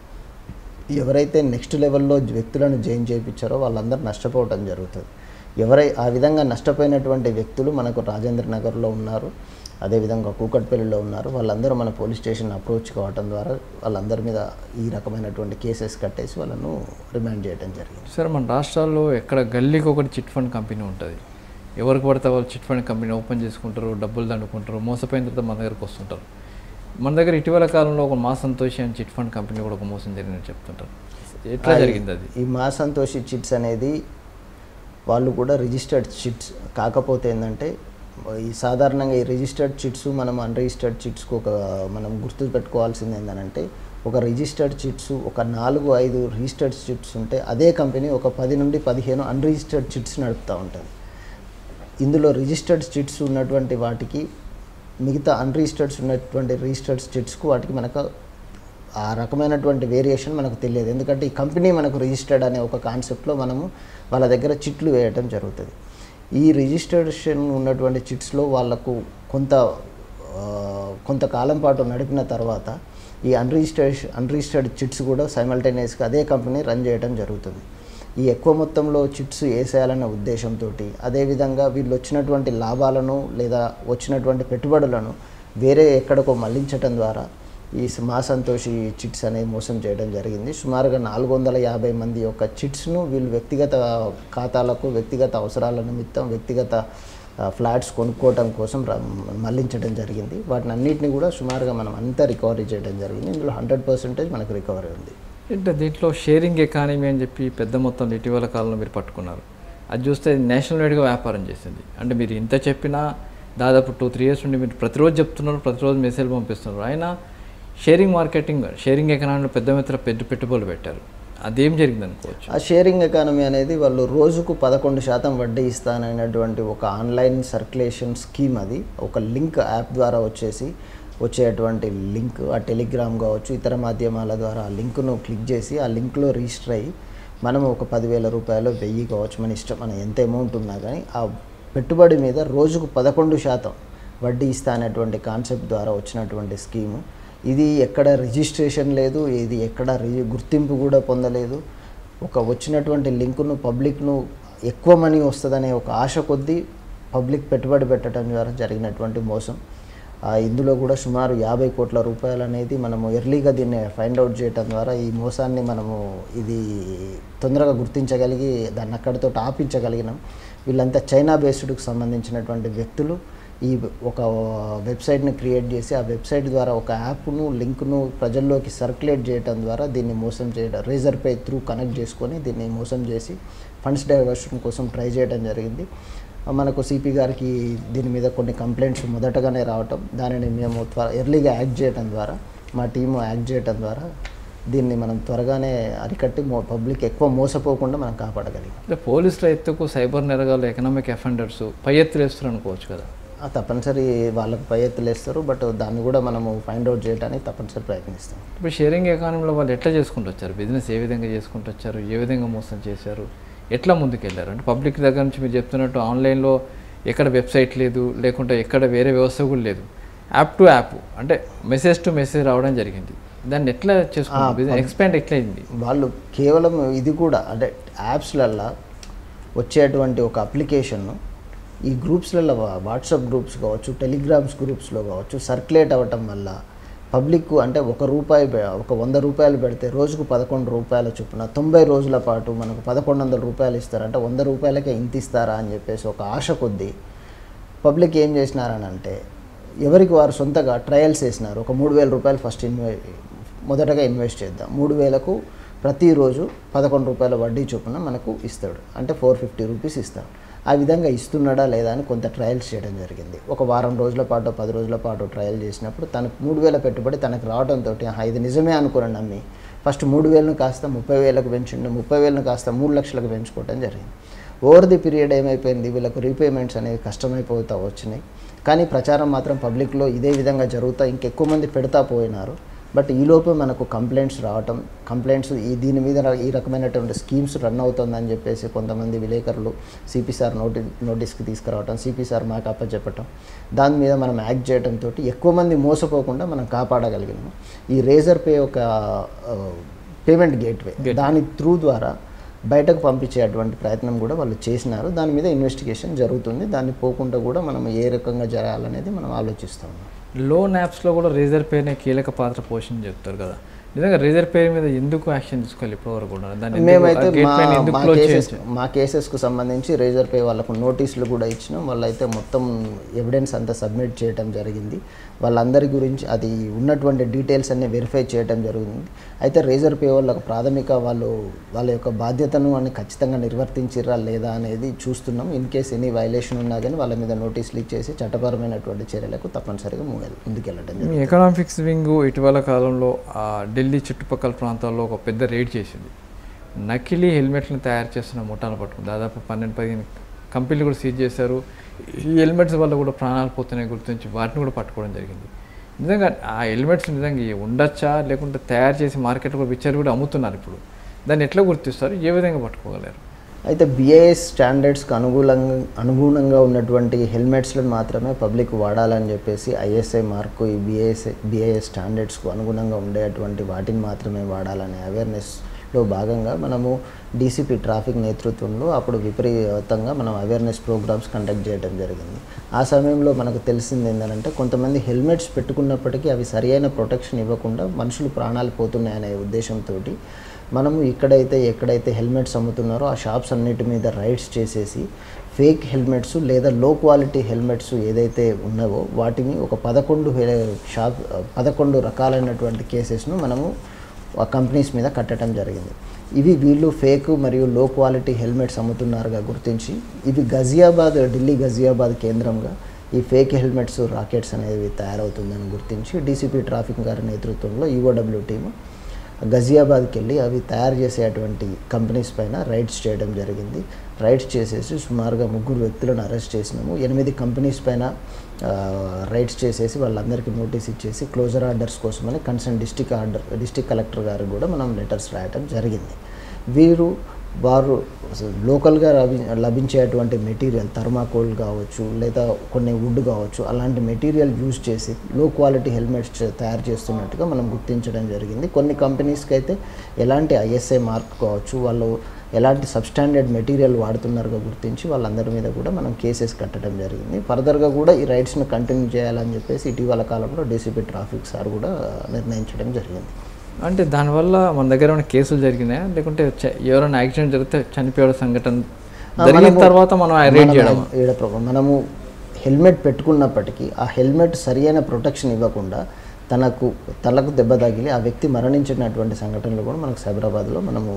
S2: ఎవరైతే నెక్స్ట్ లెవెల్లో వ్యక్తులను జైన్ చేయించారో వాళ్ళందరూ నష్టపోవటం జరుగుతుంది ఎవరై ఆ విధంగా నష్టపోయినటువంటి వ్యక్తులు మనకు రాజేంద్ర నగర్లో ఉన్నారు అదేవిధంగా కూకట్పల్లిలో ఉన్నారు వాళ్ళందరూ మన పోలీస్ స్టేషన్ అప్రోచ్ కావటం ద్వారా వాళ్ళందరి మీద ఈ రకమైనటువంటి కేసెస్ కట్టేసి వాళ్ళను రిమాండ్ చేయడం జరిగింది
S1: సార్ మన రాష్ట్రాల్లో ఎక్కడ గల్లీకి ఒకటి చిట్ ఫండ్ కంపెనీ ఉంటుంది ఎవరికి పడితే వాళ్ళు చిట్ ఫండ్ కంపెనీ ఓపెన్ చేసుకుంటారు డబ్బులు దండుకుంటారు మోసపోయిన తర్వాత మన దగ్గరకు వస్తుంటారు మన దగ్గర ఇటీవల కాలంలో ఒక మా సంతోషి అని చిట్ ఫండ్ కంపెనీ కూడా ఒక మోసం జరిగిందని చెప్తుంటారు ఎట్లా జరిగింది అది
S2: ఈ మా సంతోషి చిట్స్ అనేది వాళ్ళు కూడా రిజిస్టర్డ్ చిట్స్ కాకపోతే ఏంటంటే ఈ సాధారణంగా ఈ రిజిస్టర్డ్ చిట్స్ మనం అన్రిజిస్టర్డ్ చిట్స్కి ఒక మనం గుర్తు పెట్టుకోవాల్సింది ఏంటంటే ఒక రిజిస్టర్డ్ చిట్స్ ఒక నాలుగు ఐదు రిజిస్టర్డ్ చిట్స్ ఉంటే అదే కంపెనీ ఒక పది నుండి పదిహేను అన్రిజిస్టర్డ్ చిట్స్ నడుపుతూ ఉంటుంది ఇందులో రిజిస్టర్డ్ చిట్స్ ఉన్నటువంటి వాటికి మిగతా అన్రిజిస్టర్డ్స్ ఉన్నటువంటి రిజిస్టర్డ్ చిట్స్కు వాటికి మనకు ఆ రకమైనటువంటి వేరియేషన్ మనకు తెలియదు ఎందుకంటే ఈ కంపెనీ మనకు రిజిస్టర్డ్ అనే ఒక కాన్సెప్ట్లో మనము వాళ్ళ దగ్గర చిట్లు వేయటం జరుగుతుంది ఈ రిజిస్ట్రేషన్ ఉన్నటువంటి చిట్స్లో వాళ్ళకు కొంత ఆ, కొంతకాలం పాటు నడిపిన తర్వాత ఈ అన్రిజిస్టర్డ్ అన్రిజిస్టర్డ్ చిట్స్ కూడా సైమల్టేనియస్గా అదే కంపెనీ రన్ చేయడం జరుగుతుంది ఈ ఎక్కువ మొత్తంలో చిట్స్ వేసేయాలన్న ఉద్దేశంతో అదేవిధంగా వీళ్ళు వచ్చినటువంటి లాభాలను లేదా వచ్చినటువంటి పెట్టుబడులను వేరే ఎక్కడికో మళ్లించటం ద్వారా ఈ స- మా సంతోషి చిట్స్ అనేది మోసం చేయడం జరిగింది సుమారుగా నాలుగు వందల యాభై మంది యొక్క చిట్స్ను వీళ్ళు వ్యక్తిగత ఖాతాలకు వ్యక్తిగత అవసరాల నిమిత్తం వ్యక్తిగత ఆ, ఫ్లాట్స్ కొనుక్కోవటం కోసం ర- మళ్లించడం జరిగింది వాటిని అన్నింటినీ కూడా సుమారుగా మనం అంతా రికవరీ చేయడం జరిగింది ఇందులో హండ్రెడ్ పర్సెంటేజ్ మనకు రికవరీ ఉంది
S1: అంటే దీంట్లో షేరింగ్ ఎకానమీ అని చెప్పి పెద్ద మొత్తంలో ఇటీవల కాలంలో మీరు పట్టుకున్నారు అది చూస్తే నేషనల్ వైడ్గా వ్యాపారం చేసింది అంటే మీరు ఇంత చెప్పినా దాదాపు టూ త్రీ ఇయర్స్ నుండి మీరు ప్రతిరోజు చెప్తున్నారు ప్రతిరోజు మెసేజ్ పంపిస్తున్నారు అయినా షేరింగ్ మార్కెటింగ్ షేరింగ్ ఎకనామీలో పెద్ద మెత్తన పెద్ద పెట్టుబడులు పెట్టారు అదేం జరిగింది అనుకోవచ్చు
S2: ఆ షేరింగ్ ఎకానమీ అనేది వాళ్ళు రోజుకు పదకొండు శాతం వడ్డీ ఇస్తాననేటువంటి ఒక ఆన్లైన్ సర్క్యులేషన్ స్కీమ్ అది ఒక లింక్ యాప్ ద్వారా వచ్చేసి వచ్చేటువంటి లింక్ ఆ టెలిగ్రామ్ కావచ్చు ఇతర మాధ్యమాల ద్వారా ఆ లింక్ను క్లిక్ చేసి ఆ లింక్లో రిజిస్టర్ అయ్యి మనం ఒక పదివేల రూపాయలు వెయ్యి కావచ్చు మన ఇష్టం మన ఎంత అమౌంట్ ఉన్నా కానీ ఆ పెట్టుబడి మీద రోజుకు పదకొండు శాతం వడ్డీ ఇస్తా అనేటువంటి కాన్సెప్ట్ ద్వారా వచ్చినటువంటి స్కీము ఇది ఎక్కడ రిజిస్ట్రేషన్ లేదు ఇది ఎక్కడ రి గుర్తింపు కూడా పొందలేదు ఒక వచ్చినటువంటి లింకును పబ్లిక్ను ఎక్కువ మనీ వస్తుందనే ఒక ఆశ కొద్దీ పబ్లిక్ పెట్టుబడి పెట్టడం ద్వారా జరిగినటువంటి మోసం ఆ, ఇందులో కూడా సుమారు యాభై కోట్ల రూపాయలు అనేది మనము ఎర్లీగా దీన్ని ఫైండ్ అవుట్ చేయడం ద్వారా ఈ మోసాన్ని మనము ఇది తొందరగా గుర్తించగలిగి దాన్ని అక్కడితో ఆపించగలిగినాం వీళ్ళంతా చైనా బేస్డ్కి సంబంధించినటువంటి వ్యక్తులు ఈ ఒక వెబ్సైట్ని క్రియేట్ చేసి ఆ వెబ్సైట్ ద్వారా ఒక యాప్ను లింక్ను ప్రజల్లోకి సర్క్యులేట్ చేయడం ద్వారా దీన్ని మోసం చేయడం రేజర్ పే త్రూ కనెక్ట్ చేసుకొని దీన్ని మోసం చేసి ఫండ్స్ డైవర్షన్ కోసం ట్రై చేయడం జరిగింది మనకు సిపి గారికి దీని మీద కొన్ని కంప్లైంట్స్ మొదటగానే రావటం దానిని మేము త్వర ఎర్లీగా యాక్ట్ చేయడం ద్వారా మా టీము యాక్ట్ చేయడం ద్వారా దీన్ని మనం త్వరగానే అరికట్టి మో పబ్లిక్ ఎక్కువ మోసపోకుండా మనం కాపాడగలిగాం
S1: అంటే పోలీసుల ఎత్తుకు సైబర్ నేరగాళ్ళు ఎకనామిక్ అఫెండర్స్ పై ఎత్తులు వేస్తారు అనుకోవచ్చు కదా
S2: ఆ, తప్పనిసరి వాళ్ళకు పై ఎత్తులు వేస్తారు బట్ దాన్ని కూడా మనము ఫైండ్ అవుట్ చేయడానికి తప్పనిసరి ప్రయత్నిస్తాం
S1: ఇప్పుడు షేరింగ్ ఎకానమీలో వాళ్ళు ఎట్లా చేసుకుంటూ వచ్చారు బిజినెస్ ఏ విధంగా చేసుకుంటూ వచ్చారు ఏ విధంగా మోసం చేశారు ఎట్లా ముందుకు వెళ్ళారు అంటే పబ్లిక్ దగ్గర నుంచి మీరు చెప్తున్నట్టు ఆన్లైన్లో ఎక్కడ వెబ్సైట్ లేదు లేకుంటే ఎక్కడ వేరే వ్యవస్థ కూడా లేదు యాప్ టు యాప్ అంటే మెసేజ్ టు మెసేజ్ రావడం జరిగింది దాన్ని ఎట్లా చేసుకున్నారు బిజినెస్ ఎక్స్పాండ్ ఎట్లా అయింది
S2: వాళ్ళు కేవలం ఇది కూడా అంటే యాప్స్లల్లో వచ్చేటువంటి ఒక అప్లికేషన్ను ఈ గ్రూప్స్లలో వాట్సాప్ గ్రూప్స్ కావచ్చు టెలిగ్రామ్స్ గ్రూప్స్లో కావచ్చు సర్క్యులేట్ అవ్వటం వల్ల పబ్లిక్ అంటే ఒక రూపాయి పె- ఒక వంద రూపాయలు పెడితే రోజుకు పదకొండు రూపాయల చొప్పున తొంభై రోజుల పాటు మనకు పదకొండు వందల రూపాయలు ఇస్తారంటే వంద రూపాయలకే ఇంత ఇస్తారా అని చెప్పేసి ఒక ఆశ కొద్దీ పబ్లిక్ ఏం చేసినారని అంటే ఎవరికి వారు సొంతగా ట్రయల్స్ వేసినారు ఒక మూడు వేల రూపాయలు ఫస్ట్ ఇన్వె మొదటగా ఇన్వెస్ట్ చేద్దాం మూడు వేలకు ప్రతిరోజు పదకొండు రూపాయల వడ్డీ చొప్పున మనకు ఇస్తాడు అంటే ఫోర్ ఫిఫ్టీ రూపీస్ ఇస్తాడు ఆ విధంగా ఇస్తున్నాడా లేదా అని కొంత ట్రయల్స్ చేయడం జరిగింది ఒక వారం రోజుల పాటు పది రోజుల పాటు ట్రయల్ చేసినప్పుడు తనకు మూడు వేల పెట్టుబడి తనకు రావడంతో ఇది నిజమే అనుకుని నమ్మి ఫస్ట్ మూడు వేలను కాస్త ముప్పై వేలకు పెంచిండు ముప్పై వేలను కాస్త మూడు లక్షలకు పెంచుకోవడం జరిగింది ఓవర్ ది పీరియడ్ ఏమైపోయింది వీళ్ళకు రీపేమెంట్స్ అనేవి కష్టమైపోతూ వచ్చినాయి కానీ ప్రచారం మాత్రం పబ్లిక్లో ఇదే విధంగా జరుగుతా ఇంకెక్కువ మంది పెడతా పోయినారు బట్ ఈలోపే మనకు కంప్లైంట్స్ రావటం కంప్లైంట్స్ ఈ దీని మీద ర- ఈ రకమైనటువంటి స్కీమ్స్ రన్ అవుతుందని చెప్పేసి కొంతమంది విలేకరులు సిపి సార్ నోటి నోటీస్కి తీసుకురావటం సిపి సార్ మాకు అప్పచెప్పటం దాని మీద మనం యాక్ట్ చేయడంతో ఎక్కువ మంది మోసపోకుండా మనం కాపాడగలిగినాము ఈ రేజర్ పే ఒక పేమెంట్ గేట్వే దాని త్రూ ద్వారా బయటకు పంపించేటువంటి ప్రయత్నం కూడా వాళ్ళు చేసినారు దాని మీద ఇన్వెస్టిగేషన్ జరుగుతుంది దాన్ని పోకుండా కూడా మనం ఏ రకంగా జరగాలనేది మనం ఆలోచిస్తూ ఉన్నాం
S1: లోన్ యాప్స్లో కూడా రేజర్ పేనే కీలక పాత్ర పోషణ చెప్తారు కదా నిజంగా రేజర్ పే మీద ఎందుకు యాక్షన్ తీసుకోవాలి ఇప్పటివరకు కూడా దాన్ని ఎందుకు-
S2: మేమైతే
S1: ఆ gate
S2: మా
S1: payని ఎందుకు
S2: మా
S1: close
S2: కేసెస్
S1: చేయొచ్చు?
S2: మా కేసెస్కు సంబంధించి రేజర్ పే వాళ్ళకు నోటీసులు కూడా ఇచ్చినాం వాళ్ళైతే మొత్తం ఎవిడెన్స్ అంతా సబ్మిట్ చేయడం జరిగింది వాళ్ళందరి గురించి అది ఉన్నటువంటి డీటెయిల్స్ అన్ని వెరిఫై చేయడం జరిగింది అయితే రేజర్ పే వాళ్ళకు ప్రాథమిక వాళ్ళు వాళ్ళ యొక్క బాధ్యతను అని ఖచ్చితంగా నిర్వర్తించిరా లేదా అనేది చూస్తున్నాం ఇన్ కేస్ ఎనీ వైలేషన్ ఉన్నా కానీ వాళ్ళ మీద నోటీసులు ఇచ్చేసి చట్టపరమైనటువంటి చర్యలకు తప్పనిసరిగా ముందు ముందుకెళ్ళడం జరిగింది
S1: మీ ఎకనామిక్స్ వింగ్ ఇటీవల కాలంలో ఆ, ఢిల్లీ చుట్టుపక్కల ప్రాంతాల్లో ఒక పెద్ద రేడ్ చేసింది నకిలీ హెల్మెట్లను తయారు చేస్తున్న ముఠాను పట్టుకుంది దాదాపు పన్నెండు పదిహేను కంపెనీలు కూడా సీజ్ చేశారు ఈ హెల్మెట్స్ వల్ల కూడా ప్రాణాలు పోతున్నాయి గుర్తించి వాటిని కూడా పట్టుకోవడం జరిగింది నిజంగా ఆ హెల్మెట్స్ నిజంగా ఇవి ఉండొచ్చా లేకుంటే తయారు చేసి మార్కెట్ కూడా విచ్చారు కూడా అమ్ముతున్నారు ఇప్పుడు దాన్ని ఎట్లా గుర్తిస్తారు ఏ విధంగా పట్టుకోగలరు
S2: అయితే బిఏఎస్ స్టాండర్డ్స్కి అనుకూలంగా అనుగుణంగా ఉన్నటువంటి హెల్మెట్స్లను మాత్రమే పబ్లిక్ వాడాలని చెప్పేసి ఐఎస్ఐ మార్కు ఈ బిఏఎస్ బిఏఎస్ స్టాండర్డ్స్కు అనుగుణంగా ఉండేటువంటి వాటిని మాత్రమే వాడాలనే అవేర్నెస్లో భాగంగా మనము డీసీపీ ట్రాఫిక్ నేతృత్వంలో అప్పుడు విపరీతంగా మనం అవేర్నెస్ ప్రోగ్రామ్స్ కండక్ట్ చేయడం జరిగింది ఆ సమయంలో మనకు తెలిసింది ఏంటంటే కొంతమంది హెల్మెట్స్ పెట్టుకున్నప్పటికీ అవి సరియైన ప్రొటెక్షన్ ఇవ్వకుండా మనుషులు ప్రాణాలు పోతున్నాయనే ఉద్దేశంతో మనము ఇక్కడైతే ఎక్కడైతే హెల్మెట్స్ అమ్ముతున్నారో ఆ షాప్స్ అన్నిటి మీద రైడ్స్ చేసేసి ఫేక్ హెల్మెట్స్ లేదా లో క్వాలిటీ హెల్మెట్స్ ఏదైతే ఉన్నావో వాటిని ఒక పదకొండు హె- షాప్ పదకొండు రకాలైనటువంటి కేసెస్ను మనము ఆ కంపెనీస్ మీద కట్టడం జరిగింది ఇవి వీళ్ళు ఫేక్ మరియు లో క్వాలిటీ హెల్మెట్స్ అమ్ముతున్నారుగా గుర్తించి ఇవి గజియాబాద్ ఢిల్లీ గజియాబాద్ కేంద్రంగా ఈ ఫేక్ హెల్మెట్స్ రాకెట్స్ అనేవి తయారవుతుందని గుర్తించి డీసీపీ ట్రాఫిక్ గారి నేతృత్వంలో ఈఓడబ్ల్యూ టీము గజియాబాద్కి వెళ్ళి అవి తయారు చేసేటువంటి కంపెనీస్ పైన రైడ్స్ చేయడం జరిగింది రైడ్స్ చేసేసి సుమారుగా ముగ్గురు వ్యక్తులను అరెస్ట్ చేసినాము ఎనిమిది కంపెనీస్ పైన ఆ, రైడ్స్ చేసేసి వాళ్ళందరికీ నోటీస్ ఇచ్చేసి క్లోజర్ ఆర్డర్స్ కోసమని concern district order district collector గారికి కూడా మనం లెటర్స్ రాయటం జరిగింది వీరు వారు లోకల్గా లభి లభించేటువంటి మెటీరియల్ థర్మాకోల్ కావచ్చు లేదా కొన్ని వుడ్ కావచ్చు అలాంటి మెటీరియల్ యూజ్ చేసి లో క్వాలిటీ హెల్మెట్స్ చే- తయారు చేస్తున్నట్టుగా మనం గుర్తించడం జరిగింది కొన్ని కంపెనీస్కి అయితే ఎలాంటి ఐఎస్ఐ మార్క్ కావచ్చు వాళ్ళు ఎలాంటి సబ్స్టాండర్డ్ మెటీరియల్ వాడుతున్నారుగా గుర్తించి వాళ్ళందరి మీద కూడా మనం కేసెస్ కట్టడం జరిగింది ఫర్దర్గా కూడా ఈ రైడ్స్ను కంటిన్యూ చేయాలని చెప్పేసి ఇటీవల కాలంలో డీసీపీ ట్రాఫిక్ సార్ కూడా నిర్ణయించడం జరిగింది
S1: అంటే దానివల్ల మన దగ్గర ఏమైనా కేసులు జరిగినాయా లేకుంటే చ- ఎవరైనా యాక్సిడెంట్ జరిగితే చనిపోయే సంఘటన జరిగిన
S2: మనము-
S1: తర్వాత మనం రేట్
S2: మనం
S1: చేయడం
S2: ఈడ ప్ర- మనము హెల్మెట్ పెట్టుకున్నప్పటికీ ఆ హెల్మెట్ సరియైన ప్రొటెక్షన్ ఇవ్వకుండా తనకు తలకు దెబ్బ తగిలి ఆ వ్యక్తి మరణించినటువంటి సంఘటనలు కూడా మనకు సైబరాబాద్లో మనము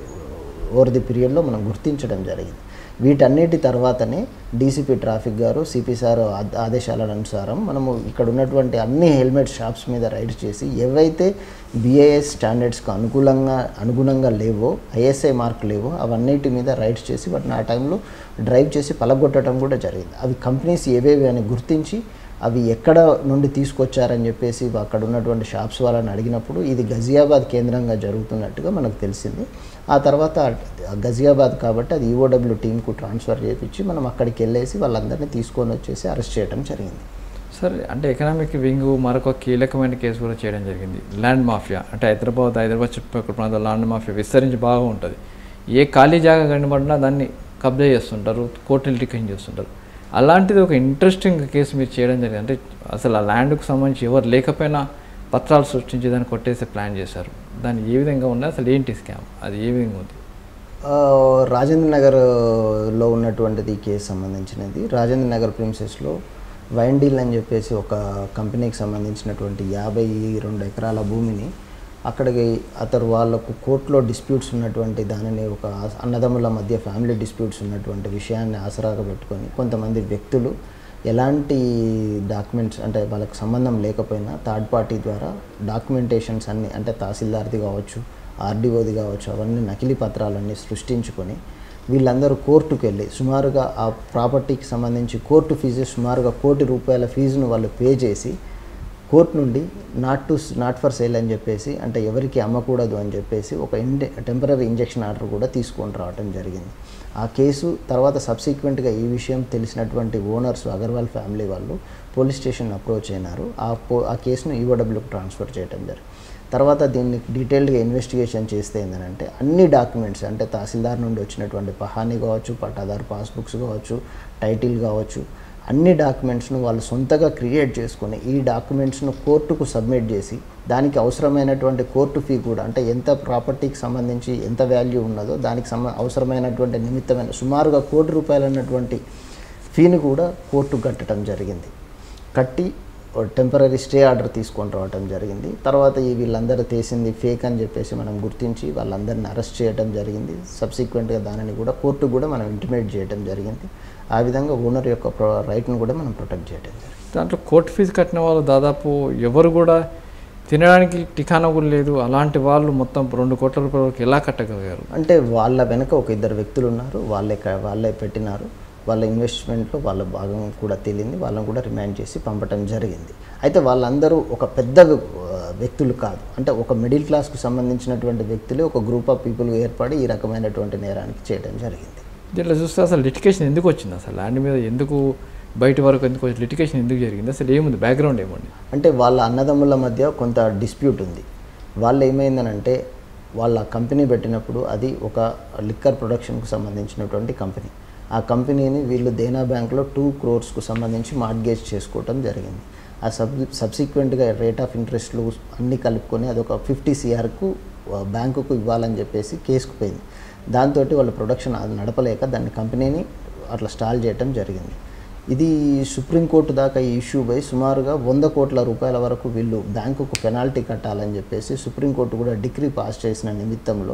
S2: ఓవర్ ది పీరియడ్లో మనం గుర్తించడం జరిగింది వీటన్నిటి తర్వాతనే డీసీపీ ట్రాఫిక్ గారు సిపి సార్ ఆ- ఆదేశాల అనుసారం మనము ఇక్కడ ఉన్నటువంటి అన్ని హెల్మెట్ షాప్స్ మీద రైడ్స్ చేసి ఏవైతే బిఐఎస్ స్టాండర్డ్స్కి అనుకూలంగా అనుగుణంగా లేవో ఐఎస్ఐ మార్క్ లేవో అవన్నిటి మీద రైడ్స్ చేసి వాటిని ఆ టైంలో డ్రైవ్ చేసి పలగొట్టడం కూడా జరిగింది అవి కంపెనీస్ ఏవేవి అని గుర్తించి అవి ఎక్కడ నుండి తీసుకొచ్చారని చెప్పేసి అక్కడ ఉన్నటువంటి షాప్స్ వాళ్ళని అడిగినప్పుడు ఇది గజియాబాద్ కేంద్రంగా జరుగుతున్నట్టుగా మనకు తెలిసింది ఆ తర్వాత ఆ గజియాబాద్ కాబట్టి అది ఈఓడబ్ల్యూ టీంకు ట్రాన్స్ఫర్ చేయించి మనం అక్కడికి వెళ్ళేసి వాళ్ళందరినీ తీసుకొని వచ్చేసి అరెస్ట్ చేయడం జరిగింది
S1: సరే అంటే ఎకనామిక్ వింగ్ మరొక కీలకమైన కేసు కూడా చేయడం జరిగింది ల్యాండ్ మాఫియా అంటే హైదరాబాద్ హైదరాబాద్ చుట్టుపక్కల ప్రాంతాల్లో ల్యాండ్ మాఫియా విస్తరించి బాగా ఉంటుంది ఏ ఖాళీ జాగా కనబడినా దాన్ని కబ్జా చేస్తుంటారు కోర్టులు టికెట్ చేస్తుంటారు అలాంటిది ఒక ఇంట్రెస్టింగ్ కేసు మీరు చేయడం జరిగింది అంటే అసలు ఆ ల్యాండ్కు సంబంధించి ఎవరు లేకపోయినా పత్రాలు సృష్టించి దాన్ని కొట్టేసే ప్లాన్ చేశారు దాన్ని ఏ విధంగా ఉంది అసలు ఏంటి స్కామ్ అది ఏ విధంగా ఉంది
S2: ఆ, రాజేంద్ర నగర్లో ఉన్నటువంటిది ఈ కేసు సంబంధించినది రాజేంద్ర నగర్ ప్రిన్సెస్లో వైన్ డీల్ అని చెప్పేసి ఒక కంపెనీకి సంబంధించినటువంటి యాభై రెండు ఎకరాల భూమిని అక్కడికి అతను వాళ్ళకు కోర్టులో డిస్ప్యూట్స్ ఉన్నటువంటి దానిని ఒక ఆ- అన్నదమ్ముల మధ్య ఫ్యామిలీ డిస్ప్యూట్స్ ఉన్నటువంటి విషయాన్ని ఆసరాగా పెట్టుకొని కొంతమంది వ్యక్తులు ఎలాంటి డాక్యుమెంట్స్ అంటే వాళ్ళకి సంబంధం లేకపోయినా థర్డ్ పార్టీ ద్వారా డాక్యుమెంటేషన్స్ అన్ని అంటే తహసీల్దార్ది కావచ్చు ఆర్డీఓది కావచ్చు అవన్నీ నకిలీ పత్రాలన్నీ సృష్టించుకొని వీళ్ళందరూ కోర్టుకు వెళ్ళి సుమారుగా ఆ ప్రాపర్టీకి సంబంధించి కోర్టు ఫీజు సుమారుగా కోటి రూపాయల ఫీజును వాళ్ళు పే చేసి కోర్టు నుండి not to not for sale అని చెప్పేసి అంటే ఎవరికి అమ్మకూడదు అని చెప్పేసి ఒక ఇండే టెంపరీ ఇంజెక్షన్ ఆర్డర్ కూడా తీసుకొని రావడం జరిగింది ఆ కేసు తర్వాత సబ్సిక్వెంట్గా ఈ విషయం తెలిసినటువంటి ఓనర్స్ అగర్వాల్ ఫ్యామిలీ వాళ్ళు పోలీస్ స్టేషన్ అప్రోచ్ అయినారు ఆ పో ఆ కేసును ఈఓడబ్ల్యూకి ట్రాన్స్ఫర్ చేయడం జరిగింది తర్వాత దీన్ని డీటెయిల్డ్గా ఇన్వెస్టిగేషన్ చేస్తే ఏంటంటే అన్ని డాక్యుమెంట్స్ అంటే తహసీల్దార్ నుండి వచ్చినటువంటి పహానీ కావచ్చు పట్టాదారు పాస్బుక్స్ కావచ్చు టైటిల్ కావచ్చు అన్ని డాక్యుమెంట్స్ను వాళ్ళు సొంతగా క్రియేట్ చేసుకొని ఈ డాక్యుమెంట్స్ను కోర్టుకు సబ్మిట్ చేసి దానికి అవసరమైనటువంటి కోర్టు ఫీ కూడా అంటే ఎంత ప్రాపర్టీకి సంబంధించి ఎంత వాల్యూ ఉన్నదో దానికి సంబ అవసరమైనటువంటి నిమిత్తమైన సుమారుగా కోటి రూపాయలు అన్నటువంటి ఫీని కూడా కోర్టు కట్టడం జరిగింది కట్టి టెంపరీ స్టే ఆర్డర్ తీసుకొని రావడం జరిగింది తర్వాత ఈ వీళ్ళందరూ తీసింది ఫేక్ అని చెప్పేసి మనం గుర్తించి వాళ్ళందరిని అరెస్ట్ చేయడం జరిగింది సబ్సిక్వెంట్గా దానిని కూడా కోర్టు కూడా మనం ఇంటిమేట్ చేయడం జరిగింది ఆ విధంగా ఓనర్ యొక్క ప్రొ- రైట్ను కూడా మనం ప్రొటెక్ట్ చేయడం జరిగింది
S1: దాంట్లో కోర్టు ఫీజు కట్టిన వాళ్ళు దాదాపు ఎవరు కూడా తినడానికి టికానా కూడా లేదు అలాంటి వాళ్ళు మొత్తం రెండు కోట్ల రూపాయల వరకు ఎలా కట్టగలిగారు
S2: అంటే వాళ్ళ వెనక ఒక ఇద్దరు వ్యక్తులు ఉన్నారు వాళ్ళే క- వాళ్ళే పెట్టినారు వాళ్ళ ఇన్వెస్ట్మెంట్లో వాళ్ళ భాగం కూడా తెలియంది వాళ్ళని కూడా రిమాండ్ చేసి పంపటం జరిగింది అయితే వాళ్ళందరూ ఒక పెద్ద ఆ, వ్యక్తులు కాదు అంటే ఒక మిడిల్ క్లాస్కు సంబంధించినటువంటి వ్యక్తులు ఒక గ్రూప్ ఆఫ్ పీపుల్ ఏర్పడి ఈ రకమైనటువంటి నేరానికి చేయడం జరిగింది
S1: దీంట్లో చూస్తే అసలు లిటికేషన్ ఎందుకు వచ్చింది అసలు ల్యాండ్ మీద ఎందుకు బయట వరకు ఎందుకు వచ్చి లిటికేషన్ ఎందుకు జరిగింది అసలు ఏముంది బ్యాక్గ్రౌండ్ ఏముంది
S2: అంటే వాళ్ళ అన్నదమ్ముల మధ్య కొంత డిస్ప్యూట్ ఉంది వాళ్ళు ఏమైందనంటే వాళ్ళ కంపెనీ పెట్టినప్పుడు అది ఒక లిక్కర్ ప్రొడక్షన్కు సంబంధించినటువంటి కంపెనీ ఆ కంపెనీని వీళ్ళు దేనా బ్యాంక్లో టూ క్రోర్స్కు సంబంధించి మార్గేజ్ చేసుకోవటం జరిగింది ఆ సబ్ సబ్సిక్వెంట్గా రేట్ ఆఫ్ ఇంట్రెస్ట్లు అన్నీ కలుపుకొని అదొక ఫిఫ్టీ సిఆర్కు బ్యాంకుకు ఇవ్వాలని చెప్పేసి కేసుకు పోయింది దాంతో వాళ్ళ ప్రొడక్షన్ అది నడపలేక దాన్ని కంపెనీని అట్లా స్టాల్ చేయటం జరిగింది ఇది సుప్రీంకోర్టు దాకా ఈ ఇష్యూ పోయి సుమారుగా వంద కోట్ల రూపాయల వరకు వీళ్ళు బ్యాంకుకు పెనాల్టీ కట్టాలని చెప్పేసి సుప్రీంకోర్టు కూడా డిగ్రీ పాస్ చేసిన నిమిత్తంలో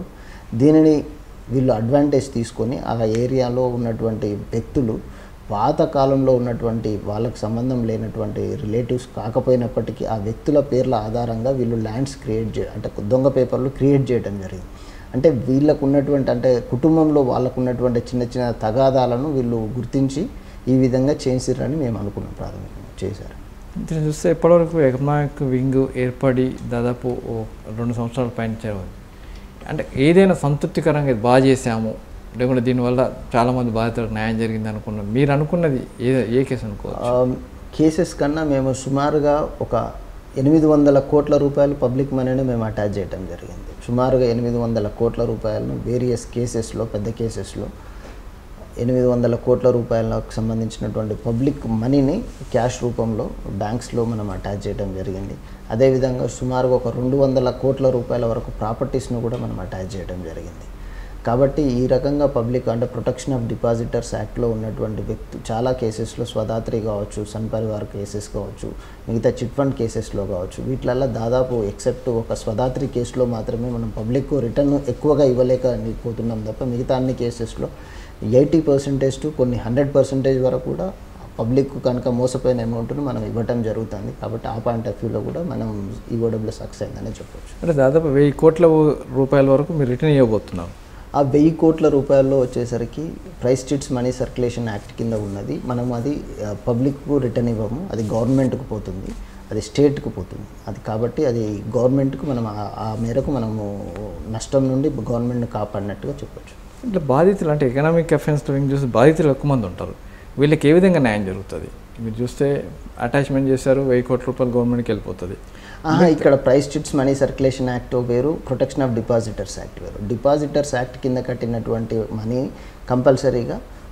S2: దీనిని వీళ్ళు అడ్వాంటేజ్ తీసుకొని ఆ ఏరియాలో ఉన్నటువంటి వ్యక్తులు పాత కాలంలో ఉన్నటువంటి వాళ్ళకి సంబంధం లేనటువంటి రిలేటివ్స్ కాకపోయినప్పటికీ ఆ వ్యక్తుల పేర్ల ఆధారంగా వీళ్ళు ల్యాండ్స్ క్రియేట్ చే అంటే దొంగ పేపర్లు క్రియేట్ చేయడం జరిగింది అంటే వీళ్ళకు ఉన్నటువంటి అంటే కుటుంబంలో వాళ్ళకు ఉన్నటువంటి చిన్న చిన్న తగాదాలను వీళ్ళు గుర్తించి ఈ విధంగా చేసిరని మేము అనుకున్నాం ప్రాథమికంగా చేశారు
S1: దీన్ని చూస్తే ఇప్పటివరకు ఎకనామిక్ వింగ్ ఏర్పడి దాదాపు ఓ రెండు సంవత్సరాల పైన చేరవచ్చు అంటే ఏదైనా సంతృప్తికరంగా ఇది బాగా చేసాము లేకుంటే దీనివల్ల చాలామంది బాధితులకు న్యాయం జరిగింది అనుకున్నాం మీరు అనుకున్నది ఏ ఏ కేసు అనుకోవచ్చు
S2: కేసెస్ కన్నా మేము సుమారుగా ఒక ఎనిమిది వందల కోట్ల రూపాయలు పబ్లిక్ మనీని మేము అటాచ్ చేయడం జరిగింది సుమారుగా ఎనిమిది వందల కోట్ల రూపాయలను వేరియస్ కేసెస్లో పెద్ద కేసెస్లో ఎనిమిది వందల కోట్ల రూపాయలకు సంబంధించినటువంటి పబ్లిక్ మనీని క్యాష్ రూపంలో బ్యాంక్స్లో మనం అటాచ్ చేయడం జరిగింది అదేవిధంగా సుమారుగా ఒక రెండు వందల కోట్ల రూపాయల వరకు ప్రాపర్టీస్ను కూడా మనం అటాచ్ చేయడం జరిగింది కాబట్టి ఈ రకంగా పబ్లిక్ అంటే ప్రొటెక్షన్ ఆఫ్ డిపాజిటర్స్ యాక్ట్లో ఉన్నటువంటి వ్యక్తి చాలా కేసెస్లో స్వదాత్రి కావచ్చు సన్ పరివార్ కేసెస్ కావచ్చు మిగతా చిట్ ఫండ్ కేసెస్లో కావచ్చు వీటిలల్లో దాదాపు ఎక్సెప్ట్ ఒక స్వదాత్రి కేసులో మాత్రమే మనం పబ్లిక్ రిటర్న్ ఎక్కువగా ఇవ్వలేకపోతున్నాం తప్ప మిగతా అన్ని కేసెస్లో ఎయిటీ పర్సెంటేజ్ టు కొన్ని హండ్రెడ్ పర్సెంటేజ్ వరకు కూడా పబ్లిక్ కనుక మోసపోయిన అమౌంట్ను మనం ఇవ్వటం జరుగుతుంది కాబట్టి ఆ పాయింట్ ఆఫ్ వ్యూలో కూడా మనం ఈఓడబ్ల్యూ సక్సెస్ అయిందని చెప్పొచ్చు
S1: అంటే దాదాపు వెయ్యి కోట్ల రూపాయల వరకు మీరు రిటర్న్ ఇవ్వబోతున్నారు
S2: ఆ వెయ్యి కోట్ల రూపాయల్లో వచ్చేసరికి prize chits money circulation act కింద ఉన్నది మనం అది పబ్లిక్కు రిటర్న్ ఇవ్వము అది గవర్నమెంట్కు పోతుంది అది స్టేట్కు పోతుంది అది కాబట్టి అది గవర్నమెంట్కు మనం ఆ- ఆ మేరకు మనము నష్టం నుండి గవర్నమెంట్ని కాపాడినట్టుగా చెప్పొచ్చు
S1: ఇట్లా బాధితులు అంటే ఎకనామిక్ అఫెన్స్ వింగ్ చూస్తే బాధితులు ఎక్కువ మంది ఉంటారు వీళ్ళకి ఏ విధంగా న్యాయం జరుగుతుంది మీరు చూస్తే అటాచ్మెంట్ చేశారు వెయ్యి కోట్ల రూపాయలు గవర్నమెంట్కి వెళ్ళిపోతుంది
S2: ఆహా, ఇక్కడ prize chits money circulation act వేరు ప్రొటెక్షన్ ఆఫ్ డిపాజిటర్స్ యాక్ట్ వేరు డిపాజిటర్స్ యాక్ట్ కింద కట్టినటువంటి మనీ కంపల్సరీగా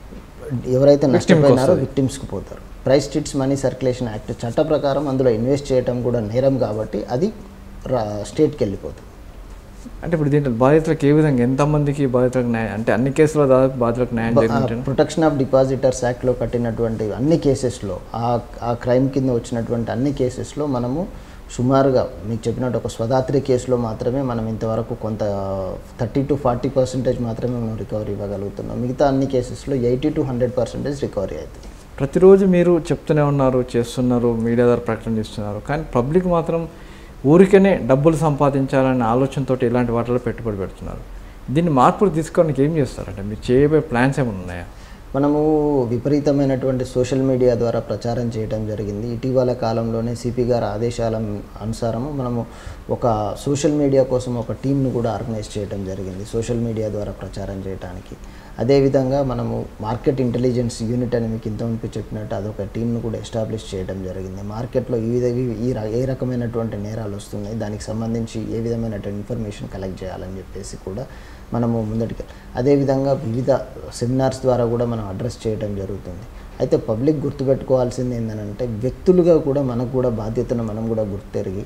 S2: ఎవరైతే నష్టపోయినారో విక్టిమ్స్కి పోతారు prize chits money circulation act చట్ట ప్రకారం అందులో ఇన్వెస్ట్ చేయడం కూడా నేరం కాబట్టి అది రా- స్టేట్కి వెళ్ళిపోతుంది
S1: అంటే ఇప్పుడు దీంట్లో బాధితులకు ఏ విధంగా ఎంతమందికి బాధితులకు న్యాయం అంటే అన్ని కేసుల్లో దాదాపు బాధితులకు న్యాయం జరిగింది
S2: ప్రొటెక్షన్ ఆఫ్ డిపాజిటర్స్ యాక్ట్లో కట్టినటువంటి అన్ని కేసెస్లో ఆ ఆ క్రైమ్ కింద వచ్చినటువంటి అన్ని కేసెస్లో మనము సుమారుగా మీకు చెప్పినట్టు ఒక స్వదాత్రి కేసులో మాత్రమే మనం ఇంతవరకు కొంత థర్టీ టు ఫార్టీ పర్సెంటేజ్ మాత్రమే మనం రికవరీ ఇవ్వగలుగుతున్నాం మిగతా అన్ని కేసెస్లో eighty to hundred percentage recovery అవుతుంది
S1: ప్రతిరోజు మీరు చెప్తూనే ఉన్నారు చేస్తున్నారు మీడియా ద్వారా ప్రకటన ఇస్తున్నారు కానీ పబ్లిక్ మాత్రం ఊరికనే డబ్బులు సంపాదించాలనే ఆలోచనతో ఇలాంటి వాటిలో పెట్టుబడి పెడుతున్నారు దీన్ని మార్పులు తీసుకోవడానికి ఏం చేస్తారంటే మీరు చేయబోయే ప్లాన్స్ ఏమైనా ఉన్నాయా
S2: మనము విపరీతమైనటువంటి సోషల్ మీడియా ద్వారా ప్రచారం చేయడం జరిగింది ఇటీవల కాలంలోనే సిపి గారి ఆదేశాల అనుసారము మనము ఒక సోషల్ మీడియా కోసం ఒక టీంను కూడా ఆర్గనైజ్ చేయడం జరిగింది సోషల్ మీడియా ద్వారా ప్రచారం చేయడానికి అదేవిధంగా మనము మార్కెట్ ఇంటెలిజెన్స్ యూనిట్ అని మీకు ఇంతకుముందు చెప్పినట్టు అదొక టీంను కూడా ఎస్టాబ్లిష్ చేయడం జరిగింది మార్కెట్లో ఈ విధ ఈ ర- ఏ రకమైనటువంటి నేరాలు వస్తున్నాయి దానికి సంబంధించి ఏ విధమైనటువంటి ఇన్ఫర్మేషన్ కలెక్ట్ చేయాలని చెప్పేసి కూడా మనము ముందటికి అదేవిధంగా వివిధ సెమినార్స్ ద్వారా కూడా మనం అడ్రస్ చేయడం జరుగుతుంది అయితే పబ్లిక్ గుర్తుపెట్టుకోవాల్సింది ఏంటంటే వ్యక్తులుగా కూడా మనకు కూడా బాధ్యతను మనం కూడా గుర్తెరిగి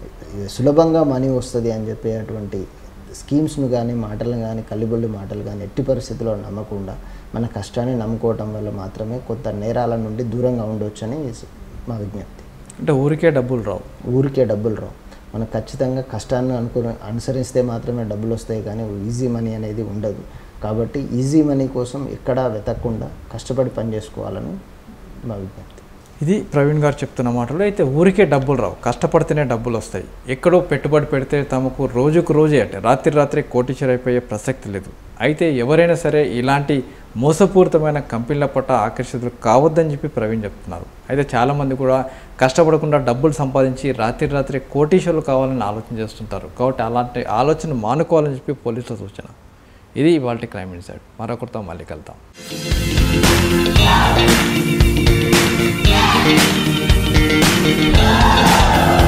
S2: సులభంగా మనీ వస్తుంది అని చెప్పేటువంటి స్కీమ్స్ను కానీ మాటలను కానీ కల్లిబొల్లి మాటలు కానీ ఎట్టి పరిస్థితుల్లో నమ్మకుండా మన కష్టాన్ని నమ్ముకోవటం వల్ల మాత్రమే కొత్త నేరాల నుండి దూరంగా ఉండొచ్చని మా విజ్ఞప్తి
S1: అంటే ఊరికే డబ్బులు రావు
S2: ఊరికే డబ్బులు రావు మనం ఖచ్చితంగా కష్టాన్ని అనుకుని అనుసరిస్తే మాత్రమే డబ్బులు వస్తాయి కానీ ఈజీ మనీ అనేది ఉండదు కాబట్టి ఈజీ మనీ కోసం ఎక్కడా వెతకకుండా కష్టపడి పని చేసుకోవాలని మా విజ్ఞప్తి
S1: ఇది ప్రవీణ్ గారు చెప్తున్న మాటలు అయితే ఊరికే డబ్బులు రావు కష్టపడితేనే డబ్బులు వస్తాయి ఎక్కడో పెట్టుబడి పెడితే తమకు రోజుకు రోజే అంటే రాత్రి రాత్రి కోటీశ్వరైపోయే ప్రసక్తి లేదు అయితే ఎవరైనా సరే ఇలాంటి మోసపూరితమైన కంపెనీల పట్ల ఆకర్షితులు కావద్దని చెప్పి ప్రవీణ్ చెప్తున్నారు అయితే చాలామంది కూడా కష్టపడకుండా డబ్బులు సంపాదించి రాత్రి రాత్రి కోటీశ్వరులు కావాలని ఆలోచన చేస్తుంటారు కాబట్టి అలాంటి ఆలోచన మానుకోవాలని చెప్పి పోలీసుల సూచన ఇది ఇవాళ క్రైమ్ ఇన్సైడ్ మరొకరితో మళ్ళీ కలుద్దాం
S3: Thank